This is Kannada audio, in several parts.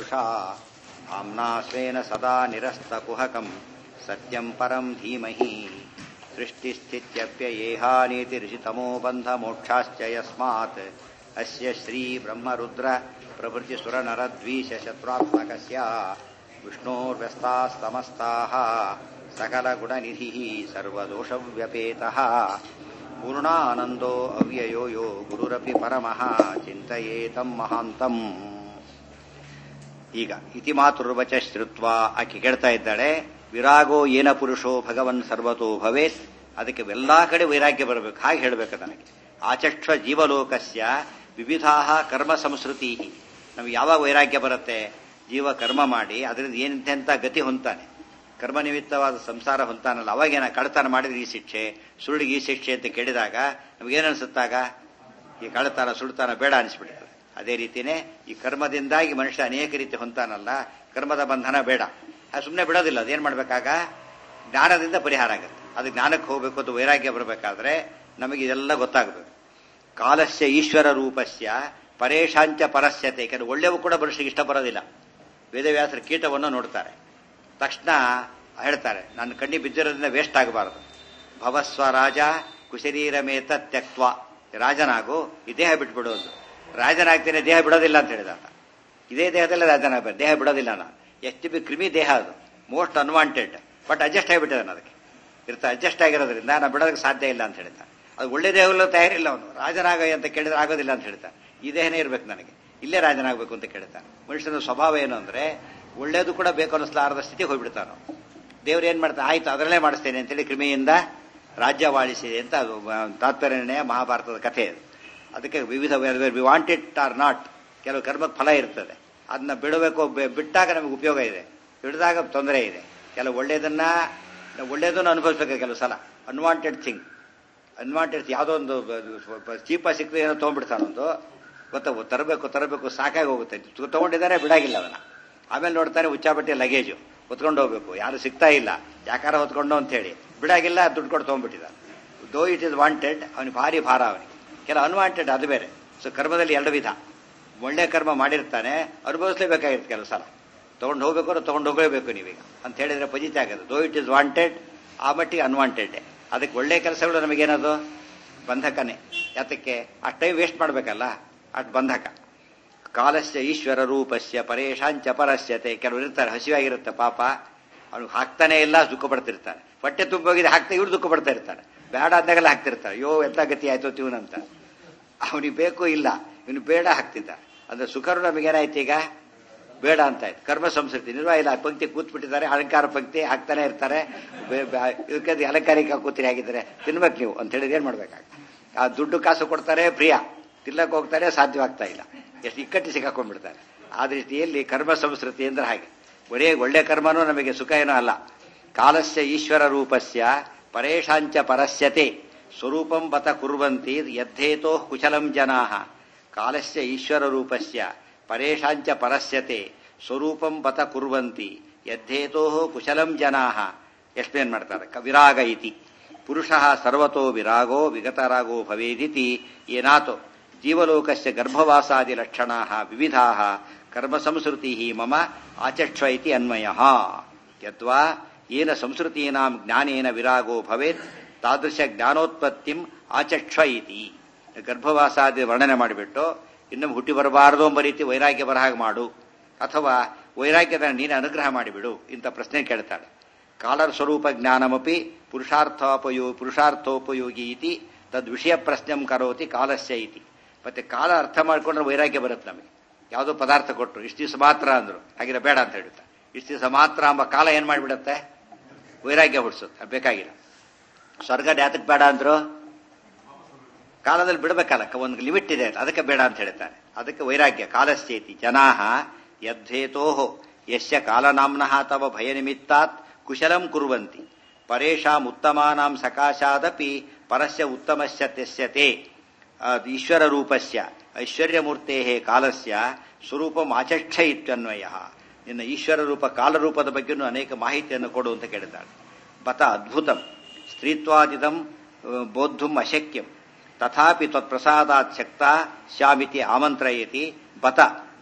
यदुषा आम्ना स्वेन सदा निरस्तकुहकम् सत्यम् परम् धीमहि सृष्टिस्थित्यप्ययेहानीतिरिषितमो बन्धमोक्षाश्च यस्मात् अस्य श्रीब्रह्मरुद्र प्रभृतिसुरनरद्वीशशत्रुत्मकस्य विष्णोर्व्यस्तास्तमस्ताः सकलगुणनिधिः सर्वदोषव्यपेतः पूर्णानन्दो अव्ययो यो गुरुरपि परमः ಚಿಂತೆಯೇತಂ ಮಹಾಂತಂ ಈಗ ಇತಿ ಮಾತುರ್ವಚ ಶ್ರುತ್ವ ಆಕೆ ಕೇಳ್ತಾ ಇದ್ದಾಳೆ ವಿರಾಗೋ ಏನ ಪುರುಷೋ ಭಗವನ್ ಸರ್ವತೋ ಭವೇತ್ ಅದಕ್ಕೆ ಎಲ್ಲಾ ಕಡೆ ವೈರಾಗ್ಯ ಬರಬೇಕು ಹಾಗೆ ಹೇಳಬೇಕು ನನಗೆ ಆಚಕ್ಷ ಜೀವಲೋಕಸ್ಯ ವಿವಿಧಾ ಕರ್ಮ ಸಂಸ್ಕೃತಿ ನಮ್ಗೆ ಯಾವಾಗ ವೈರಾಗ್ಯ ಬರುತ್ತೆ ಜೀವ ಕರ್ಮ ಮಾಡಿ ಅದರಿಂದ ಏನಂತೆಂತ ಗತಿ ಹೊಂತಾನೆ ಕರ್ಮ ನಿಮಿತ್ತವಾದ ಸಂಸಾರ ಹೊಂತಾನಲ್ಲ ಅವಾಗೇನ ಕಳತನ ಮಾಡಿದ್ರೆ ಈ ಶಿಕ್ಷೆ ಸುಳ್ಳಿಗೆ ಈ ಶಿಕ್ಷೆ ಅಂತ ಕೇಳಿದಾಗ ನಮಗೇನು ಅನ್ಸುತ್ತಾಗ ಈ ಕಳತನ ಸುಳ್ತಾನ ಬೇಡ ಅನಿಸ್ಬಿಡ್ತದೆ ಅದೇ ರೀತಿನೇ ಈ ಕರ್ಮದಿಂದಾಗಿ ಮನುಷ್ಯ ಅನೇಕ ರೀತಿ ಹೊಂತಾನಲ್ಲ ಕರ್ಮದ ಬಂಧನ ಬೇಡ ಅದು ಸುಮ್ಮನೆ ಬಿಡೋದಿಲ್ಲ ಅದೇನ್ ಮಾಡ್ಬೇಕಾಗ ಜ್ಞಾನದಿಂದ ಪರಿಹಾರ ಆಗುತ್ತೆ ಅದು ಜ್ಞಾನಕ್ಕೆ ಹೋಗ್ಬೇಕು ಅದು ವೈರಾಗ್ಯ ಬರಬೇಕಾದ್ರೆ ನಮಗೆ ಇದೆಲ್ಲ ಗೊತ್ತಾಗಬೇಕು ಕಾಲಸ್ಯ ಈಶ್ವರ ರೂಪಸ್ಯ ಪರೇಶಾಂಚ ಪರಸ್ಯತೆ ಯಾಕಂದ್ರೆ ಒಳ್ಳೆಯವು ಕೂಡ ಮನುಷ್ಯರಿಗೆ ಇಷ್ಟ ಬರೋದಿಲ್ಲ ವೇದವ್ಯಾಸರ ಕೀಟವನ್ನು ನೋಡ್ತಾರೆ ತಕ್ಷಣ ಹೇಳ್ತಾರೆ ನನ್ನ ಕಣ್ಣಿ ಬಿದ್ದಿರೋದ್ರಿಂದ ವೇಸ್ಟ್ ಆಗಬಾರದು ಭವಸ್ವ ರಾಜ ಕುಶರೀರಮೇತ ತ್ಯಕ್ತ್ವ ರಾಜನಾಗು ಈ ದೇಹ ಬಿಟ್ಬಿಡೋದು ರಾಜನಾಗ್ತೇನೆ ದೇಹ ಬಿಡೋದಿಲ್ಲ ಅಂತ ಹೇಳಿದ ಆತ. ಇದೇ ದೇಹದಲ್ಲೇ ರಾಜನಾಗಬೇಕು ದೇಹ ಬಿಡೋದಿಲ್ಲ ನಾನು ಎಷ್ಟು ಬಿ ಕ್ರಿಮಿ ದೇಹ ಅದು ಮೋಸ್ಟ್ ಅನ್ವಾಂಟೆಡ್ ಬಟ್ ಅಡ್ಜಸ್ಟ್ ಆಗಿಬಿಟ್ಟಿದ್ದಾನೆ ಅದಕ್ಕೆ ಇರ್ತಾ ಅಡ್ಜಸ್ಟ್ ಆಗಿರೋದ್ರಿಂದ ನಾನು ಬಿಡೋದಕ್ಕೆ ಸಾಧ್ಯ ಇಲ್ಲ ಅಂತ ಹೇಳ್ತಾ ಅದು ಒಳ್ಳೆ ದೇಹಲ್ಲೂ ತಯಾರಿಲ್ಲ ಅವನು ರಾಜನಾಗ ಅಂತ ಕೇಳಿದ್ರೆ ಆಗೋದಿಲ್ಲ ಅಂತ ಹೇಳ್ತಾ ಈ ದೇಹನೇ ಇರ್ಬೇಕು ನನಗೆ ಇಲ್ಲೇ ರಾಜನಾಗಬೇಕು ಅಂತ ಕೇಳ್ತಾನೆ ಮನುಷ್ಯನ ಸ್ವಭಾವ ಏನು ಅಂದ್ರೆ ಒಳ್ಳೇದು ಕೂಡ ಬೇಕು ಅನ್ನಿಸ್ಲಾರದ ಸ್ಥಿತಿಗೆ ಹೋಗ್ಬಿಡ್ತಾನೆ ದೇವ್ರು ಏನ್ ಮಾಡ್ತಾನೆ ಆಯ್ತು ಅದರಲ್ಲೇ ಮಾಡಿಸ್ತೇನೆ ಅಂತೇಳಿ ಕ್ರಿಮಿಯಿಂದ ರಾಜ್ಯವಾಳಿಸಿದೆ ಅಂತ ಅದು ತಾತ್ಪರ್ಯ ಮಹಾಭಾರತದ ಕಥೆ ಅದು ಅದಕ್ಕೆ ವಿವಿಧ we want it or not ಕೆಲವು ಕರ್ಮಕ್ಕೆ ಫಲ ಇರ್ತದೆ ಅದನ್ನ ಬಿಡಬೇಕು ಬಿ- ಬಿಟ್ಟಾಗ ನಮಗೆ ಉಪಯೋಗ ಇದೆ ಬಿಡಿದಾಗ ತೊಂದರೆ ಇದೆ ಕೆಲವು ಒಳ್ಳೇದನ್ನ ಒಳ್ಳೇದನ್ನು ಅನುಭವಿಸ್ಬೇಕು ಕೆಲವು ಸಲ ಅನ್ವಾಂಟೆಡ್ ಥಿಂಗ್ ಅನ್ವಾಂಟೆಡ್ ಯಾವುದೋ ಒಂದು ಚೀಪ ಸಿಕ್ಕದೆ ಏನೋ ತೊಗೊಂಡ್ಬಿಡ್ತಾನೊಂದು ಗೊತ್ತ ತರಬೇಕು ತರಬೇಕು ಸಾಕಾಗಿ ಹೋಗುತ್ತೆ ತು- ತಗೊಂಡಿದ್ದಾರೆ ಬಿಡಾಗಿಲ್ಲ ಅವನ ಆಮೇಲೆ ನೋಡ್ತಾನೆ ಉಚ್ಚಾಬಟ್ಟೆ ಲಗೇಜು ಹೊತ್ಕೊಂಡು ಹೋಗ್ಬೇಕು ಯಾರು ಸಿಗ್ತಾ ಇಲ್ಲ ಯಾಕಾರ ಹೊತ್ಕೊಂಡು ಅಂತ ಹೇಳಿ ಬಿಡಾಗಿಲ್ಲ ದುಡ್ಡು ಕೊಟ್ಟು ತೊಗೊಂಡ್ಬಿಟ್ಟಿದ ದೋ ಇಟ್ ಇಸ್ ವಾಂಟೆಡ್ ಅವನಿಗೆ ಭಾರಿ ಭಾರ ಅವನಿಗೆ ಕೆಲ ಅನ್ವಾಂಟೆಡ್ ಅದು ಬೇರೆ ಸೊ ಕರ್ಮದಲ್ಲಿ ಎರಡು ವಿಧ ಒಳ್ಳೆ ಕರ್ಮ ಮಾಡಿರ್ತಾನೆ ಅನುಭವಿಸಲೇಬೇಕಾಗಿರುತ್ತೆ ಕೆಲವು ಸಲ ತಗೊಂಡು ಹೋಗ್ಬೇಕು ಅಂದ್ರೆ ತಗೊಂಡು ಹೋಗಲೇಬೇಕು ನೀವೀಗ ಅಂತ ಹೇಳಿದ್ರೆ ಪಜಿತ ಆಗೋದು ದೋ ಇಟ್ ಇಸ್ ವಾಂಟೆಡ್ ಆ ಮಟ್ಟಿಗೆ ಅನ್ವಾಂಟೆಡ್ ಅದಕ್ಕೆ ಒಳ್ಳೆ ಕೆಲಸಗಳು ನಮಗೇನದು ಬಂಧಕನೇ ಯಾತಕ್ಕೆ ಆ ಟೈಮ್ ವೇಸ್ಟ್ ಮಾಡಬೇಕಲ್ಲ ಅಟ್ ಬಂಧಕ ಕಾಲಸ್ಯ ಈಶ್ವರ ರೂಪಸ್ಯ ಪರೇಶಾಂಚ ಪರಸ್ಯತೆ ಕೆಲವರು ಇರ್ತಾರೆ ಹಸಿವಾಗಿರುತ್ತೆ ಪಾಪ ಅವ್ನಿಗೆ ಹಾಕ್ತಾನೆ ಇಲ್ಲ ದುಃಖ ಪಡ್ತಿರ್ತಾರೆ ಹೊಟ್ಟೆ ತುಂಬೋಗಿದೆ ಹಾಕ್ತಾ ಇವ್ರು ದುಃಖ ಪಡ್ತಾ ಇರ್ತಾರೆ ಬೇಡ ಅಂದಾಗೆಲ್ಲ ಹಾಕ್ತಿರ್ತಾರೆ ಅಯ್ಯೋ ಎಂತ ಗತಿ ಆಯ್ತು ತಿವನಂತ ಅವನಿಗೆ ಬೇಕು ಇಲ್ಲ ಇವನು ಬೇಡ ಹಾಕ್ತಿದ್ದ ಅಂದ್ರೆ ಸುಖರು ನಮಗೇನಾಯ್ತು ಈಗ ಬೇಡ ಅಂತ ಆಯ್ತು ಕರ್ಮ ಸಂಸ್ಕೃತಿ ನಿರ್ವಾಹ ಇಲ್ಲ ಪಂಕ್ತಿ ಕೂತ್ಬಿಟ್ಟಿದ್ದಾರೆ ಅಲಂಕಾರ ಪಂಕ್ತಿ ಹಾಕ್ತಾನೆ ಇರ್ತಾರೆ ಬೆ- ಬೆ- ಇದಕ್ಕೆ ಅಲಂಕಾರಿಕ ಕೂತಿರಿ ಆಗಿದ್ರೆ ತಿನ್ಬೇಕು ನೀವು ಅಂತ ಹೇಳಿದ್ರೆ ಏನ್ ಮಾಡ್ಬೇಕಾಗ್ತದೆ ಆ ದುಡ್ಡು ಕಾಸು ಕೊಡ್ತಾರೆ ಪ್ರಿಯ ತಿನ್ನಕ್ ಹೋಗ್ತಾರೆ ಸಾಧ್ಯವಾಗ್ತಾ ಇಲ್ಲ ಎಷ್ಟು ಇಕ್ಕಟ್ಟು ಸಿಕ್ಕಾಕೊಂಡ್ಬಿಡ್ತಾರೆ ಆ ರೀತಿಯಲ್ಲಿ ಕರ್ಮ ಸಂಸ್ಕೃತಿ ಅಂದ್ರೆ ಹಾಗೆ ಬರೇ ಒಳ್ಳೆ ಕರ್ಮನೂ ನಮಗೆ ಸುಖ ಏನೂ ಅಲ್ಲ ಕಾಲಸ್ಯ ಈಶ್ವರ ರೂಪಸ್ಯ ಪರೇಶಾಂಚ ಪರಸ್ಯತೆ ಸ್ವರೂಪಂ ಬತ ಕುರ್ವಂತಿ ಯದ್ಧೇತೋ ಕುಶಲಂ ಜನಾಹ ಕಾಲಸ್ಯ ಈಶ್ವರ ರೂಪಸ್ಯ ಪರೇಶಾಂಚ ಪರಸ್ಯತೆ ಸ್ವರೂಪಂ ಬತ ಕುರ್ವಂತಿ ಯದ್ಧೇತೋ ಕುಶಲಂ ಜನಾಹ ಎಕ್ಸ್ಪ್ಲೇನ್ ಮಾಡ್ತಾರೆ ಕ- ವಿರಾಗ ಇತಿ ಪುರುಷ ಸರ್ವತೋ ವಿರಾಗೋ ವಿಗತರಾಗೋ ಭವೇದಿತಿ ಏನಾತೋ ಜೀವಲೋಕಸ್ಯ ಗರ್ಭವಾಸಾದಿ ಲಕ್ಷಣಾ ವಿವಿಧಾ ಕರ್ಮ ಸಂಸ್ಕೃತಿ ಮಮ ಆಚಕ್ಷ ಇತಿ ಅನ್ವಯ ಯದ್ವಾ ಏನ ಸಂಸ್ಕೃತೀನಾಂ ಜ್ಞಾನೇನ ವಿರಾಗೋ ಭವೇತ್ ತಾದೃಶ ಜ್ಞಾನೋತ್ಪತ್ತಿಂ ಆಚಕ್ಷ ಇತಿ ಗರ್ಭವಾಸಾದಿ ವರ್ಣನೆ ಮಾಡಿಬಿಟ್ಟು ಇನ್ನೊಮ್ಮೆ ಹುಟ್ಟಿ ಬರಬಾರದು ಎಂಬ ರೀತಿ ವೈರಾಗ್ಯ ಬರ ಹಾಗೆ ಮಾಡು ಅಥವಾ ವೈರಾಗ್ಯದ ನೀನು ಅನುಗ್ರಹ ಮಾಡಿಬಿಡು ಇಂಥ ಪ್ರಶ್ನೆ ಕೇಳ್ತಾಳೆ ಕಾಲರ್ ಸ್ವರೂಪ ಜ್ಞಾನಮಪಿ ಪುರುಷಾರ್ಥೋಪಯೋ ಪುರುಷಾರ್ಥೋಪಯೋಗಿ ಇತಿ ತದ್ ವಿಷಯ ಪ್ರಶ್ನೆ ಕರೋತಿ ಕಾಲಸ್ಯ ಇತಿ ಮತ್ತೆ ಕಾಲ ಅರ್ಥ ಮಾಡ್ಕೊಂಡ್ರೆ ವೈರಾಗ್ಯ ಬರುತ್ತೆ ನಮಗೆ ಯಾವುದೋ ಪದಾರ್ಥ ಕೊಟ್ಟರು ಇಷ್ಟು ದಿವಸ ಮಾತ್ರ ಅಂದ್ರು ಹಾಗಿದ್ರೆ ಬೇಡ ಅಂತ ಹೇಳುತ್ತೆ ಇಷ್ಟು ದಿವಸ ಮಾತ್ರ ಎಂಬ ಕಾಲ ಏನ್ ಮಾಡಿಬಿಡುತ್ತೆ ವೈರಾಗ್ಯ ಹುಡ್ಸುತ್ತೆ ಅದು ಬೇಕಾಗಿಲ್ಲ ಸ್ವರ್ಗ ಯಾತಕ್ಕೆ ಬೇಡ ಅಂದ್ರು ಕಾಲದಲ್ಲಿ ಬಿಡಬೇಕಲ್ಲ ಒಂದು ಲಿಮಿಟ್ ಇದೆ ಅದಕ್ಕೆ ಬೇಡ ಅಂತ ಹೇಳ್ತಾರೆ ಅದಕ್ಕೆ ವೈರಾಗ್ಯ ಕಾಲಸ್ಥೇತಿ ಜನಾಹ ಯದ್ಧೇತೋಹೋ ಯಶ್ಯ ಕಾಲನಾಮ್ನಃ ತವ ಭಯ ನಿಮಿತ್ತಾತ್ ಕುಶಲಂ ಕುರುವಂತಿ ಪರೇಶಾಂ ಉತ್ತಮಾನಾಂ ಸಕಾಶಾದಪಿ ಪರಸ್ಯ ಉತ್ತಮಸ್ಯ ತೆಸ್ಯತೆ ಈಶ್ವರ ರೂಪಸ್ಯ ಐಶ್ವರ್ಯಮೂರ್ತೆ ಕಾಲಸ್ಯ ಸ್ವರೂಪಂ ಆಚಕ್ಷ ಇತ್ಯನ್ವಯ ನಿನ್ನ ಈಶ್ವರ ರೂಪ ಕಾಲರೂಪದ ಬಗ್ಗೆನೂ ಅನೇಕ ಮಾಹಿತಿಯನ್ನು ಕೊಡು ಅಂತ ಕೇಳಿದ್ದಾಳೆ ಬತ ಅದ್ಭುತಂ ಸ್ತ್ರೀತ್ವಾದಿದಂ ಬೋದ್ಧುಂ ಅಶಕ್ಯಂ ತಥಾಪಿ ತ್ವತ್ಪ್ರಸಾದಾತ್ ಶಕ್ತ ಶ್ಯಾಮಿತಿ ಆಮಂತ್ರಯತಿ ಬತ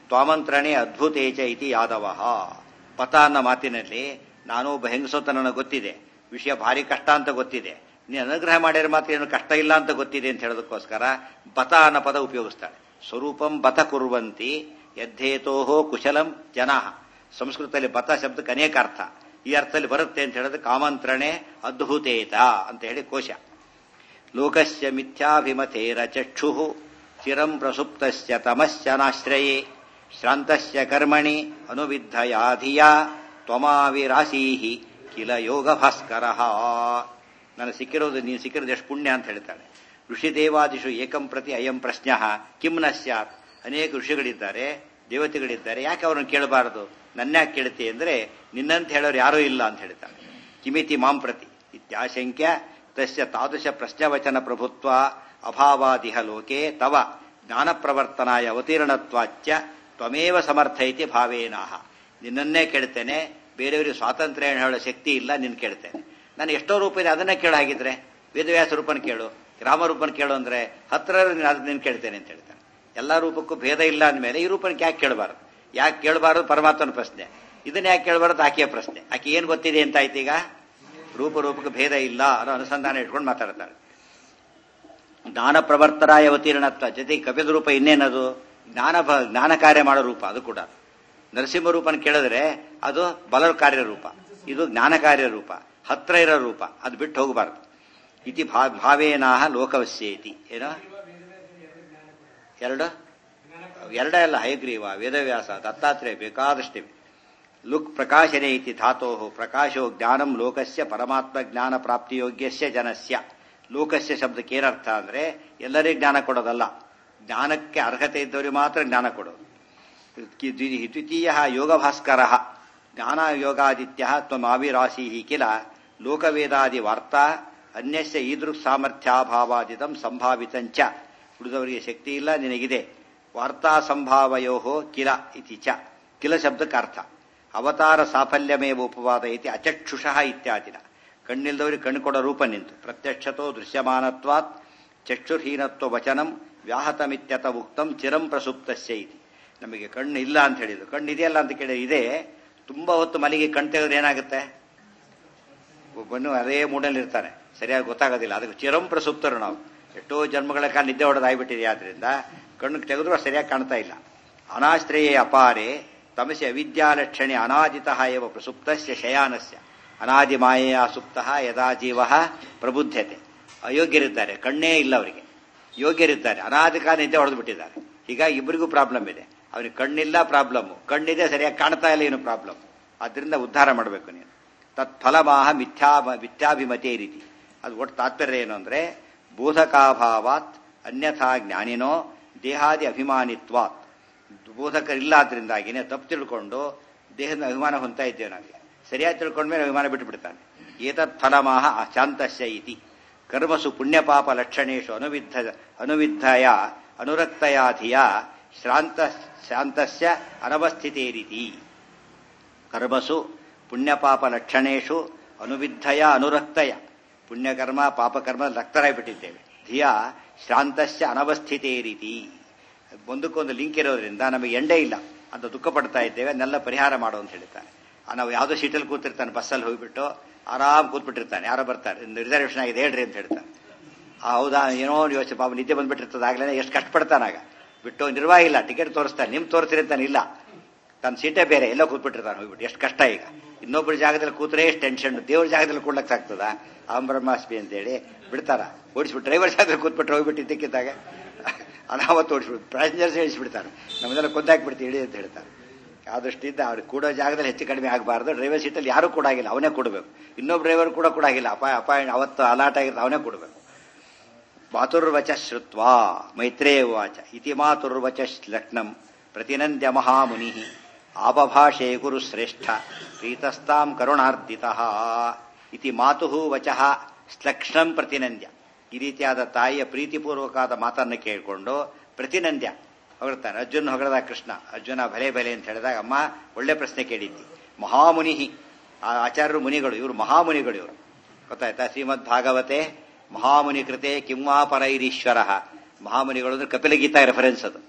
ತ್ವಾಮಂತ್ರಣೆ ಅದ್ಭುತೇಚ ಇತಿ ಯಾದವ ಪತ ಅನ್ನೋ ಮಾತಿನಲ್ಲಿ ನಾನು ಒಬ್ಬ ಹೆಂಗಸೋತ ನನಗೆ ಗೊತ್ತಿದೆ ವಿಷಯ ಭಾರಿ ಕಷ್ಟ ಅಂತ ಗೊತ್ತಿದೆ ನೀನು ಅನುಗ್ರಹ ಮಾಡಿರೋ ಮಾತ್ರ ಏನು ಕಷ್ಟ ಇಲ್ಲ ಅಂತ ಗೊತ್ತಿದೆ ಅಂತ ಹೇಳೋದಕ್ಕೋಸ್ಕರ ಬತ ಅನ್ನೋ ಪದ ಉಪಯೋಗಿಸ್ತಾಳೆ ಸ್ವರೂಪಂ ಬತ ಕುರುವಂತಿ ಯದ್ದೇತೋಹೋ ಕುಶಲಂ ಜನಾ ಸಂಸ್ಕೃತದಲ್ಲಿ ಬತ ಶಬ್ದಕ್ಕೆ ಅನೇಕ ಅರ್ಥ ಈ ಅರ್ಥದಲ್ಲಿ ಬರುತ್ತೆ ಅಂತ ಹೇಳಿದ್ರೆ ಕಾಮಂತ್ರಣೆ ಅದ್ಭುತೇತ ಅಂತ ಹೇಳಿ ಕೋಶ ಲೋಕಸ್ಯ ಮಿಥ್ಯಾಭಿಮತೇರ ಚಕ್ಷು ಚಿರಂ ಪ್ರಸುಪ್ತಸ್ಯ ತಮಶ್ಚನಾಶ್ರಯೇ ಶ್ರಾಂತಸ್ಯ ಕರ್ಮಣಿ ಅನುವಿದ್ಧಯಾಧಿಯ ತ್ವಮಾವಿರಾಸೀಹಿ ಕಿಲ ಯೋಗ ಭಾಸ್ಕರ ನನಗೆ ಸಿಕ್ಕಿರೋದು ನೀನು ಸಿಕ್ಕಿರೋದು ಎಷ್ಟು ಪುಣ್ಯ ಅಂತ ಹೇಳ್ತಾಳೆ ಋಷಿದೇವಾದಿಷು ಏಕಂ ಪ್ರತಿ ಅಯಂ ಪ್ರಶ್ನ ಕಿಂ ನ ಸ್ಯಾತ್ ಅನೇಕ ಋಷಿಗಳಿದ್ದಾರೆ ದೇವತೆಗಳಿದ್ದಾರೆ ಯಾಕೆ ಅವ್ರನ್ನ ಕೇಳಬಾರದು ನನ್ಯಾಕೆ ಕೇಳ್ತಿ ಅಂದ್ರೆ ನಿನ್ನಂತ ಹೇಳೋರು ಯಾರೂ ಇಲ್ಲ ಅಂತ ಹೇಳ್ತಾನೆ ಕಿಮಿತಿ ಮಾಂ ಪ್ರತಿ ಇತ್ಯಾಶಂಕ್ಯ ತಸ್ಯ ತಾದೃಶ ಪ್ರಶ್ನವಚನ ಪ್ರಭುತ್ವ ಅಭಾವಾದಿಹ ಲೋಕೆ ತವ ಜ್ಞಾನ ಪ್ರವರ್ತನಾಯ ಅವತೀರ್ಣತ್ವಾಚ್ಯ ತ್ವಮೇವ ಸಮರ್ಥೈತಿ ಭಾವೇನಾಹ ನಿನ್ನನ್ನೇ ಕೇಳ್ತೇನೆ ಬೇರೆಯವರಿಗೆ ಸ್ವಾತಂತ್ರ್ಯ ಹೇಳೋ ಶಕ್ತಿ ಇಲ್ಲ ನಿನ್ ಕೇಳ್ತೇನೆ ನಾನು ಎಷ್ಟೋ ರೂಪ ಇದೆ ಅದನ್ನೇ ಕೇಳ ಹಾಗಿದ್ರೆ ವೇದವ್ಯಾಸ ರೂಪನ ಕೇಳು ರಾಮರೂಪನ ಕೇಳು ಅಂದ್ರೆ ಹತ್ರ ಅದನ್ನ ಕೇಳ್ತೇನೆ ಅಂತ ಹೇಳ್ತಾನೆ ಎಲ್ಲಾ ರೂಪಕ್ಕೂ ಭೇದ ಇಲ್ಲ ಅಂದಮೇಲೆ ಈ ರೂಪಕ್ಕೆ ಯಾಕೆ ಕೇಳಬಾರದು ಯಾಕೆ ಕೇಳಬಾರದು ಪರಮಾತ್ಮನ ಪ್ರಶ್ನೆ ಇದನ್ನ ಯಾಕೆ ಕೇಳಬಾರದು ಆಕೆಯ ಪ್ರಶ್ನೆ ಆಕೆ ಏನ್ ಗೊತ್ತಿದೆ ಅಂತ ಆಯ್ತು ಈಗ ರೂಪ ರೂಪಕ್ಕೆ ಭೇದ ಇಲ್ಲ ಅನ್ನೋ ಅನುಸಂಧಾನ ಇಟ್ಕೊಂಡು ಮಾತಾಡ್ತಾರೆ ಜ್ಞಾನ ಪ್ರವರ್ತರಾಯ ಅವತೀರ್ಣತ್ವ ಜೊತೆಗೆ ಕಪಿದ ರೂಪ ಇನ್ನೇನದು ಜ್ಞಾನ ಜ್ಞಾನ ಕಾರ್ಯ ಮಾಡೋ ರೂಪ ಅದು ಕೂಡ ನರಸಿಂಹ ರೂಪನ ಕೇಳಿದ್ರೆ ಅದು ಬಲ ಕಾರ್ಯ ರೂಪ ಇದು ಜ್ಞಾನ ಕಾರ್ಯ ರೂಪ ಹತ್ರ ಇರೋ ರೂಪ ಅದು ಬಿಟ್ಟು ಹೋಗಬಾರದು ಇತಿ ಭಾವೇನಾಹ ಲೋಕವಶ್ಯೇತಿ ಏನೋ ಎರಡು ಎರಡೇ ಅಲ್ಲ ಹೈಗ್ರೀವ ವೇದವ್ಯಾಸ ದತ್ತಾತ್ರೇಯ ಬೇಕಾದಷ್ಟಿವೆ ಲುಕ್ ಪ್ರಕಾಶನೆ ಇತಿ ಧಾತೋ ಪ್ರಕಾಶೋ ಜ್ಞಾನಂ ಲೋಕಸ್ಯ ಪರಮಾತ್ಮ ಜ್ಞಾನ ಪ್ರಾಪ್ತಿಯೋಗ್ಯಸ್ಯ ಜನಸ್ಯ ಲೋಕಸ್ಯ ಶಬ್ದಕ್ಕೆ ಏನರ್ಥ ಅಂದ್ರೆ ಎಲ್ಲರಿಗೂ ಜ್ಞಾನ ಕೊಡೋದಲ್ಲ ಜ್ಞಾನಕ್ಕೆ ಅರ್ಹತೆ ಇದ್ದವರಿಗೆ ಮಾತ್ರ ಜ್ಞಾನ ಕೊಡೋದು ದ್ವಿತೀಯ ಯೋಗ ಭಾಸ್ಕರ ಜ್ಞಾನ ಯೋಗಾದಿತ್ಯ ತ್ವಮಾವಿರಾಶಿ ಕಿಲ ಲೋಕವೇದಾದಿ ವಾರ್ತಾ ಅನ್ಯಸ್ಯ ಈದೃಕ್ ಸಾಮರ್ಥ್ಯಾಭಾವಾದಿತಂ ಸಂಭಾವಿತಂಚ ಉಳಿದವರಿಗೆ ಶಕ್ತಿ ಇಲ್ಲ ನಿನಗಿದೆ ವಾರ್ತಾ ಸಂಭಾವಯೋ ಕಿಲ ಇತಿ ಚ ಕಿಲ ಶಬ್ದಕ್ಕೆ ಅರ್ಥ ಅವತಾರ ಸಾಫಲ್ಯಮೇವ ಉಪವಾದ ಇತಿ ಅಚಕ್ಷುಷಃ ಇತ್ಯಾದಿನ ಕಣ್ಣಿಲ್ದವರಿಗೆ ಕಣ್ಣು ಕೊಡೋ ರೂಪ ನಿಂತು ಪ್ರತ್ಯಕ್ಷತೋ ದೃಶ್ಯಮಾನತ್ವಾತ್ ಚಕ್ಷುರ್ಹೀನತ್ವ ವಚನಂ ವ್ಯಾಹತಮಿತ್ಯತ ಉಕ್ತಂ ಚಿರಂ ಪ್ರಸುಪ್ತಸ್ಯ ಇತಿ ನಮಗೆ ಕಣ್ಣು ಇಲ್ಲ ಅಂತ ಹೇಳಿದ್ರು ಕಣ್ಣು ಇದೆಯಲ್ಲ ಅಂತ ಕೇಳಿ ಇದೆ ತುಂಬಾ ಹೊತ್ತು ಮಲಿಗೆ ಕಣ್ ತೆಗೆದ್ರೆ ಏನಾಗುತ್ತೆ ಒಬ್ಬನು ಅದೇ ಮೂಡಲ್ಲಿ ಇರ್ತಾನೆ ಸರಿಯಾಗಿ ಗೊತ್ತಾಗೋದಿಲ್ಲ ಅದಕ್ಕೆ ಚಿರಂ ಪ್ರಸುಪ್ತರು ನಾವು ಎಷ್ಟೋ ಜನ್ಮಗಳ ಕಾಲ ನಿದ್ದೆ ಹೊಡೆದಾಗ್ಬಿಟ್ಟಿದೆ ಆದ್ರಿಂದ ಕಣ್ಣು ತೆಗೆದ್ರು ಸರಿಯಾಗಿ ಕಾಣ್ತಾ ಇಲ್ಲ ಅನಾಶ್ರಯೇ ಅಪಾರೆ ತಮಸಿ ಅವಿದ್ಯಾಲಕ್ಷಣೆ ಅನಾದಿತ ಏವ ಪ್ರಸುಪ್ತಸ್ಯ ಶಯಾನಸ್ಯ ಅನಾದಿ ಮಾಯೆಯ ಸುಪ್ತ ಯದಾ ಜೀವ ಪ್ರಬುದ್ಧತೆ ಅಯೋಗ್ಯರಿದ್ದಾರೆ ಕಣ್ಣೇ ಇಲ್ಲ ಅವರಿಗೆ ಯೋಗ್ಯರಿದ್ದಾರೆ ಅನಾದಿ ಕಾಲ ನಿದ್ದೆ ಹೊಡೆದು ಬಿಟ್ಟಿದ್ದಾರೆ ಹೀಗಾಗಿ ಇಬ್ಬರಿಗೂ ಪ್ರಾಬ್ಲಮ್ ಇದೆ ಅವನಿಗೆ ಕಣ್ಣಿಲ್ಲ ಪ್ರಾಬ್ಲಮ್ ಕಣ್ಣಿದೆ ಸರಿಯಾಗಿ ಕಾಣ್ತಾ ಇಲ್ಲ ಏನು ಪ್ರಾಬ್ಲಮ್ ಅದರಿಂದ ಉದ್ಧಾರ ಮಾಡಬೇಕು ನೀನು ತತ್ಫಲಮಾಹ ಮಿಥ್ಯಾ ಮಿಥ್ಯಾಭಿಮತೆ ರೀತಿ ಅದು ಒಟ್ಟು ತಾತ್ಪರ್ಯ ಏನು ಅಂದ್ರೆ ಬೋಧಕಾಭಾವಾತ್ ಅನ್ಯಥಾ ಜ್ಞಾನಿನೋ ದೇಹಾದಿ ಅಭಿಮಾನಿತ್ವಾತ್ ಬೋಧಕರಿಲ್ಲ ಆದ್ರಿಂದಾಗಿನೇ ತಪ್ಪು ತಿಳ್ಕೊಂಡು ದೇಹದ ಅಭಿಮಾನ ಹೊಂತಾ ಇದ್ದೇವೆ ನಾವು ಸರಿಯಾಗಿ ತಿಳ್ಕೊಂಡ್ಮೇಲೆ ಅಭಿಮಾನ ಬಿಟ್ಟು ಬಿಡ್ತಾನೆ ಏತತ್ ಫಲಮಾಹ ಅಶಾಂತಸ್ಯ ಇತಿ ಕರ್ಮಸು ಪುಣ್ಯಪಾಪ ಲಕ್ಷಣೇಶು ಅನುವಿದ್ಧ ಅನುವಿದ್ಧಯ ಅನುರಕ್ತಯಾಧಿಯ ಶ್ರಾಂತ ಶಾಂತಸ್ಯ ಅನವಸ್ಥಿತೇ ರೀತಿ ಕರ್ಮಸು ಪುಣ್ಯಪಾಪ ಲಕ್ಷಣೇಶು ಅನುವಿದ್ಧಯ ಅನುರಕ್ತಯ ಪುಣ್ಯಕರ್ಮ ಪಾಪಕರ್ಮ ರಕ್ತರಾಗಿಬಿಟ್ಟಿದ್ದೇವೆ ಧಿಯ ಶ್ರಾಂತಸ್ಯ ಅನವಸ್ಥಿತೇ ರೀತಿ ಒಂದಕ್ಕೊಂದು ಲಿಂಕ್ ಇರೋದ್ರಿಂದ ನಮಗೆ ಎಂಡೇ ಇಲ್ಲ ಅಂತ ದುಃಖ ಪಡ್ತಾ ಇದ್ದೇವೆ ಅದನ್ನೆಲ್ಲ ಪರಿಹಾರ ಮಾಡು ಅಂತ ಹೇಳ್ತಾರೆ ನಾವು ಯಾವುದೋ ಸೀಟಲ್ಲಿ ಕೂತಿರ್ತಾನೆ ಬಸ್ಸಲ್ಲಿ ಹೋಗ್ಬಿಟ್ಟು ಆರಾಮ್ ಕೂತ್ಬಿಟ್ಟಿರ್ತಾನೆ ಯಾರೋ ಬರ್ತಾರೆ ರಿಸರ್ವೇಷನ್ ಆಗಿದೆ ಹೇಳ್ರಿ ಅಂತ ಹೇಳ್ತಾರೆ ಹೌದಾ ಏನೋ ಯೋಚನೆ ಪಾಪ ನಿದ್ದೆ ಬಂದ್ಬಿಟ್ಟಿರ್ತದೆ ಆಗ್ಲೇ ಎಷ್ಟು ಕಷ್ಟಪಡ್ತಾನಾಗ ಬಿಟ್ಟು ನಿರ್ವಾಹ ಇಲ್ಲ ಟಿಕೆಟ್ ತೋರಿಸ್ತಾನೆ ನಿಮ್ ತೋರಿಸ್ರಿ ಅಂತಾನೆ ಇಲ್ಲ ತನ್ನ ಸೀಟೇ ಬೇರೆ ಎಲ್ಲ ಕೂತ್ಬಿಟ್ಟಿರ್ತಾನೆ ಹೋಗ್ಬಿಟ್ಟು ಎಷ್ಟು ಕಷ್ಟ ಈಗ ಇನ್ನೊಬ್ಬರ ಜಾಗದಲ್ಲಿ ಕೂತ್ರೆ ಎಷ್ಟು ಟೆನ್ಷನ್ ದೇವ್ರ ಜಾಗದಲ್ಲಿ ಕೂಡ್ಲಕ್ ಆಗ್ತದ ಆಂ ಬ್ರಹ್ಮಾಸ್ಮಿ ಅಂತೇಳಿ ಬಿಡ್ತಾರ ಓಡಿಸ್ಬಿಟ್ಟು ಡ್ರೈವರ್ ಜಾಗದಲ್ಲಿ ಕೂತ್ಬಿಟ್ರೆ ಹೋಗ್ಬಿಟ್ಟು ಇದ್ದಕ್ಕಿದ್ದಾಗ ಅನಾವತ್ತು ಓಡಿಸ್ಬಿಟ್ಟು ಪ್ಯಾಸೆಂಜರ್ಸ್ ಇಳಿಸ್ಬಿಡ್ತಾರೆ ನಮ್ಮದೆಲ್ಲ ಕೊಂದಾಕ್ಬಿಡ್ತೀವಿ ಇಳಿ ಅಂತ ಹೇಳ್ತಾರೆ ಆದಷ್ಟಿದ್ದ ಅವ್ರು ಕೂಡೋ ಜಾಗದಲ್ಲಿ ಹೆಚ್ಚು ಕಡಿಮೆ ಆಗಬಾರ್ದು ಡ್ರೈವರ್ ಸೀಟಲ್ಲಿ ಯಾರು ಕೊಡಾಗಿಲ್ಲ ಅವನೇ ಕೊಡಬೇಕು ಇನ್ನೊಬ್ಬ ಡ್ರೈವರ್ ಕೂಡ ಕೊಡಾಗಿಲ್ಲ ಅಪಾಯ ಅಪಾಯ ಅವತ್ತು ಅಲಾಟ್ ಆಗಿರ್ತ ಅವನೇ ಕೊಡಬೇಕು ಮಾತುರ್ವಚ ಶ್ರುತ್ವ ಮೈತ್ರೇಯ ವಾಚ ಇತಿ ಮಾತುರ್ವಚ ಲಕ್ನಂ ಪ್ರತಿನಂದ್ಯ ಮಹಾಮುನಿ ಆಪಭಾಷೆ ಗುರು ಶ್ರೇಷ್ಠ ಪ್ರೀತಸ್ತಾಂ ಕರುಣಾರ್ದಿತ ಇತಿ ಮಾತು ವಚಃ ಶ್ಲಕ್ಷ್ಣಂ ಪ್ರತಿನಂದ್ಯ ಈ ರೀತಿಯಾದ ತಾಯಿಯ ಪ್ರೀತಿಪೂರ್ವಕವಾದ ಮಾತನ್ನು ಕೇಳಿಕೊಂಡು ಪ್ರತಿನಂದ್ಯ ಹೊಗಳ್ತಾನೆ ಅರ್ಜುನ್ ಹೊಗಳದ ಕೃಷ್ಣ ಅರ್ಜುನ ಭಲೆ ಭಲೆ ಅಂತ ಹೇಳಿದಾಗ ಅಮ್ಮ ಒಳ್ಳೆ ಪ್ರಶ್ನೆ ಕೇಳಿದ್ದಿ ಮಹಾಮುನಿ ಆ ಆಚಾರ್ಯರು ಮುನಿಗಳು ಇವರು ಮಹಾಮುನಿಗಳು ಇವರು ಗೊತ್ತಾಯ್ತಾ ಶ್ರೀಮದ್ ಭಾಗವತೆ ಮಹಾಮುನಿ ಕೃತೆ ಕಿಂವಾ ಪರೈರೀಶ್ವರ ಮಹಾಮುನಿಗಳು ಅಂದ್ರೆ ಕಪಿಲ ಗೀತಾ ರೆಫರೆನ್ಸ್ ಅದು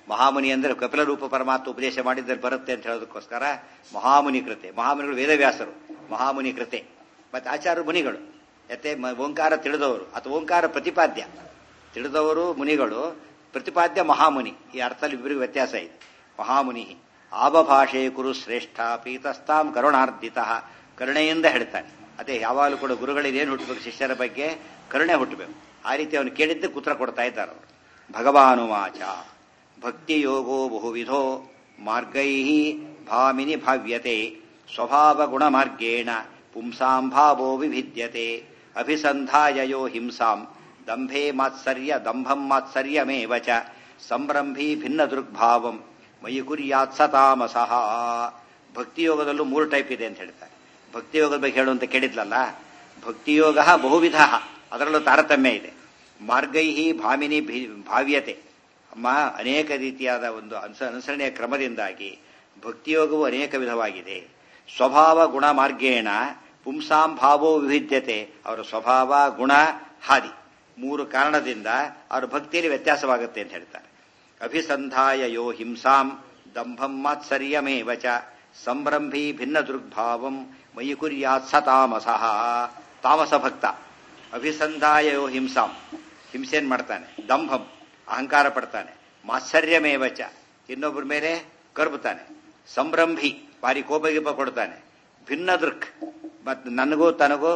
ಮಹಾಮುನಿ ಅಂದ್ರೆ ಕಪಿಲ ರೂಪ ಪರಮಾತ್ಮ ಉಪದೇಶ ಮಾಡಿದ್ದಲ್ಲಿ ಬರುತ್ತೆ ಅಂತ ಹೇಳೋದಕ್ಕೋಸ್ಕರ ಮಹಾಮುನಿ ಕೃತೆ ಮಹಾಮುನಿಗಳು ವೇದವ್ಯಾಸರು ಮಹಾಮುನಿ ಕೃತೆ ಮತ್ತೆ ಆಚಾರ್ಯ ಮುನಿಗಳು ಯತೆ ಮ- ಓಂಕಾರ ತಿಳಿದವರು ಅಥವಾ ಓಂಕಾರ ಪ್ರತಿಪಾದ್ಯ ತಿಳಿದವರು ಮುನಿಗಳು ಪ್ರತಿಪಾದ್ಯ ಮಹಾಮುನಿ ಈ ಅರ್ಥದಲ್ಲಿ ಇಬ್ಬರಿಗೂ ವ್ಯತ್ಯಾಸ ಇದೆ ಮಹಾಮುನಿ ಆಬಭಾಷೆ ಕುರು ಶ್ರೇಷ್ಠ ಪ್ರೀತಸ್ತಾಂ ಕರುಣಾರ್ಧಿತ ಕರುಣೆಯಿಂದ ಹೇಳ್ತಾನೆ ಅದೇ ಯಾವಾಗಲೂ ಕೂಡ ಗುರುಗಳಿಗೆ ಏನು ಹುಟ್ಟಬೇಕು ಶಿಷ್ಯರ ಬಗ್ಗೆ ಕರುಣೆ ಹುಟ್ಟಬೇಕು ಆ ರೀತಿ ಅವನು ಕೇಳಿದ್ದಕ್ಕೆ ಉತ್ತರ ಕೊಡ್ತಾ ಇದ್ದಾರೆ ಅವರು ಭಗವಾನುವಾಚ ಭಕ್ತಿ ಯೋಗೋ ಬಹುವಿಧೋ ಮಾರ್ಗೈ ಭಾಮಿನಿ ಭಾವ್ಯತೆ ಸ್ವಭಾವ ಗುಣಮಾರ್ಗೇಣ ಪುಂಸಾಂ ಭಾವೋ ವಿಭಿದ್ಯತೆ ಅಭಿಸಂಧಾಯಯೋ ಹಿಂಸಾಂ ದಂಭೇ ಮಾತ್ಸರ್ಯ ದಂಭಂ ಮಾತ್ಸರ್ಯಮೇವ ಚ ಸಂಭ್ರಂಭಿ ಭಿನ್ನ ದೃಗ್ಭಾವಂ ಮಯಿ ಕುರ್ಯಾತ್ ಸತಾಮಸಃ ಭಕ್ತಿಯೋಗದಲ್ಲೂ ಮೂರು ಟೈಪ್ ಇದೆ ಅಂತ ಹೇಳ್ತಾರೆ ಭಕ್ತಿಯೋಗದ ಬಗ್ಗೆ ಹೇಳುವಂತ ಕೇಳಿದ್ಲಲ್ಲ ಭಕ್ತಿಯೋಗ ಬಹುವಿಧ ಅದರಲ್ಲೂ ತಾರತಮ್ಯ ಇದೆ ಮಾರ್ಗೈಹಿ ಭಾಮಿನಿ ಭಿ- ಭಾವ್ಯತೆ ಅಮ್ಮ ಅನೇಕ ರೀತಿಯಾದ ಒಂದು ಅನುಸ ಅನುಸರಣೆಯ ಕ್ರಮದಿಂದಾಗಿ ಭಕ್ತಿಯೋಗವು ಅನೇಕ ವಿಧವಾಗಿದೆ ಸ್ವಭಾವ ಗುಣ ಮಾರ್ಗೇಣ ಪುಂಸಾಂ ಭಾವೋ ವಿವಿಧ್ಯತೆ ಅವರ ಸ್ವಭಾವ ಗುಣ ಹಾದಿ ಮೂರು ಕಾರಣದಿಂದ ಅವರ ಭಕ್ತಿಯಲ್ಲಿ ವ್ಯತ್ಯಾಸವಾಗುತ್ತೆ ಅಂತ ಹೇಳ್ತಾರೆ ಅಭಿಸಂಧಾಯ ಯೋ ಹಿಂಸಾಂ ದಂಭಂ ಮಾತ್ಸರ್ಯಮೇವ ಚ ಸಂಭ್ರಂಭಿ ಭಿನ್ನ ದೃಗ್ಭಾವಂ ಮಯಿ ಕುರ್ಯಾತ್ ಸ ತಾಮಸಃ ತಾಮಸ ಭಕ್ತ ಅಭಿಸಂಧಾಯ ಯೋ ಹಿಂಸಾಂ ಹಿಂಸೆನ್ ಮಾಡ್ತಾನೆ ದಂಭಂ ಅಹಂಕಾರ ಪಡ್ತಾನೆ ಮಾತ್ಸರ್ಯಮೇವ ಚ ಇನ್ನೊಬ್ಬರ ಮೇಲೆ ಕರ್ಬುತ್ತಾನೆ ಸಂಭ್ರಂಭಿ ಭಾರಿ ಕೋಪಗಿಪ ಕೊಡ್ತಾನೆ ಭಿನ್ನ ದೃಕ್ ಮತ್ತು ನನಗೂ ತನಗೂ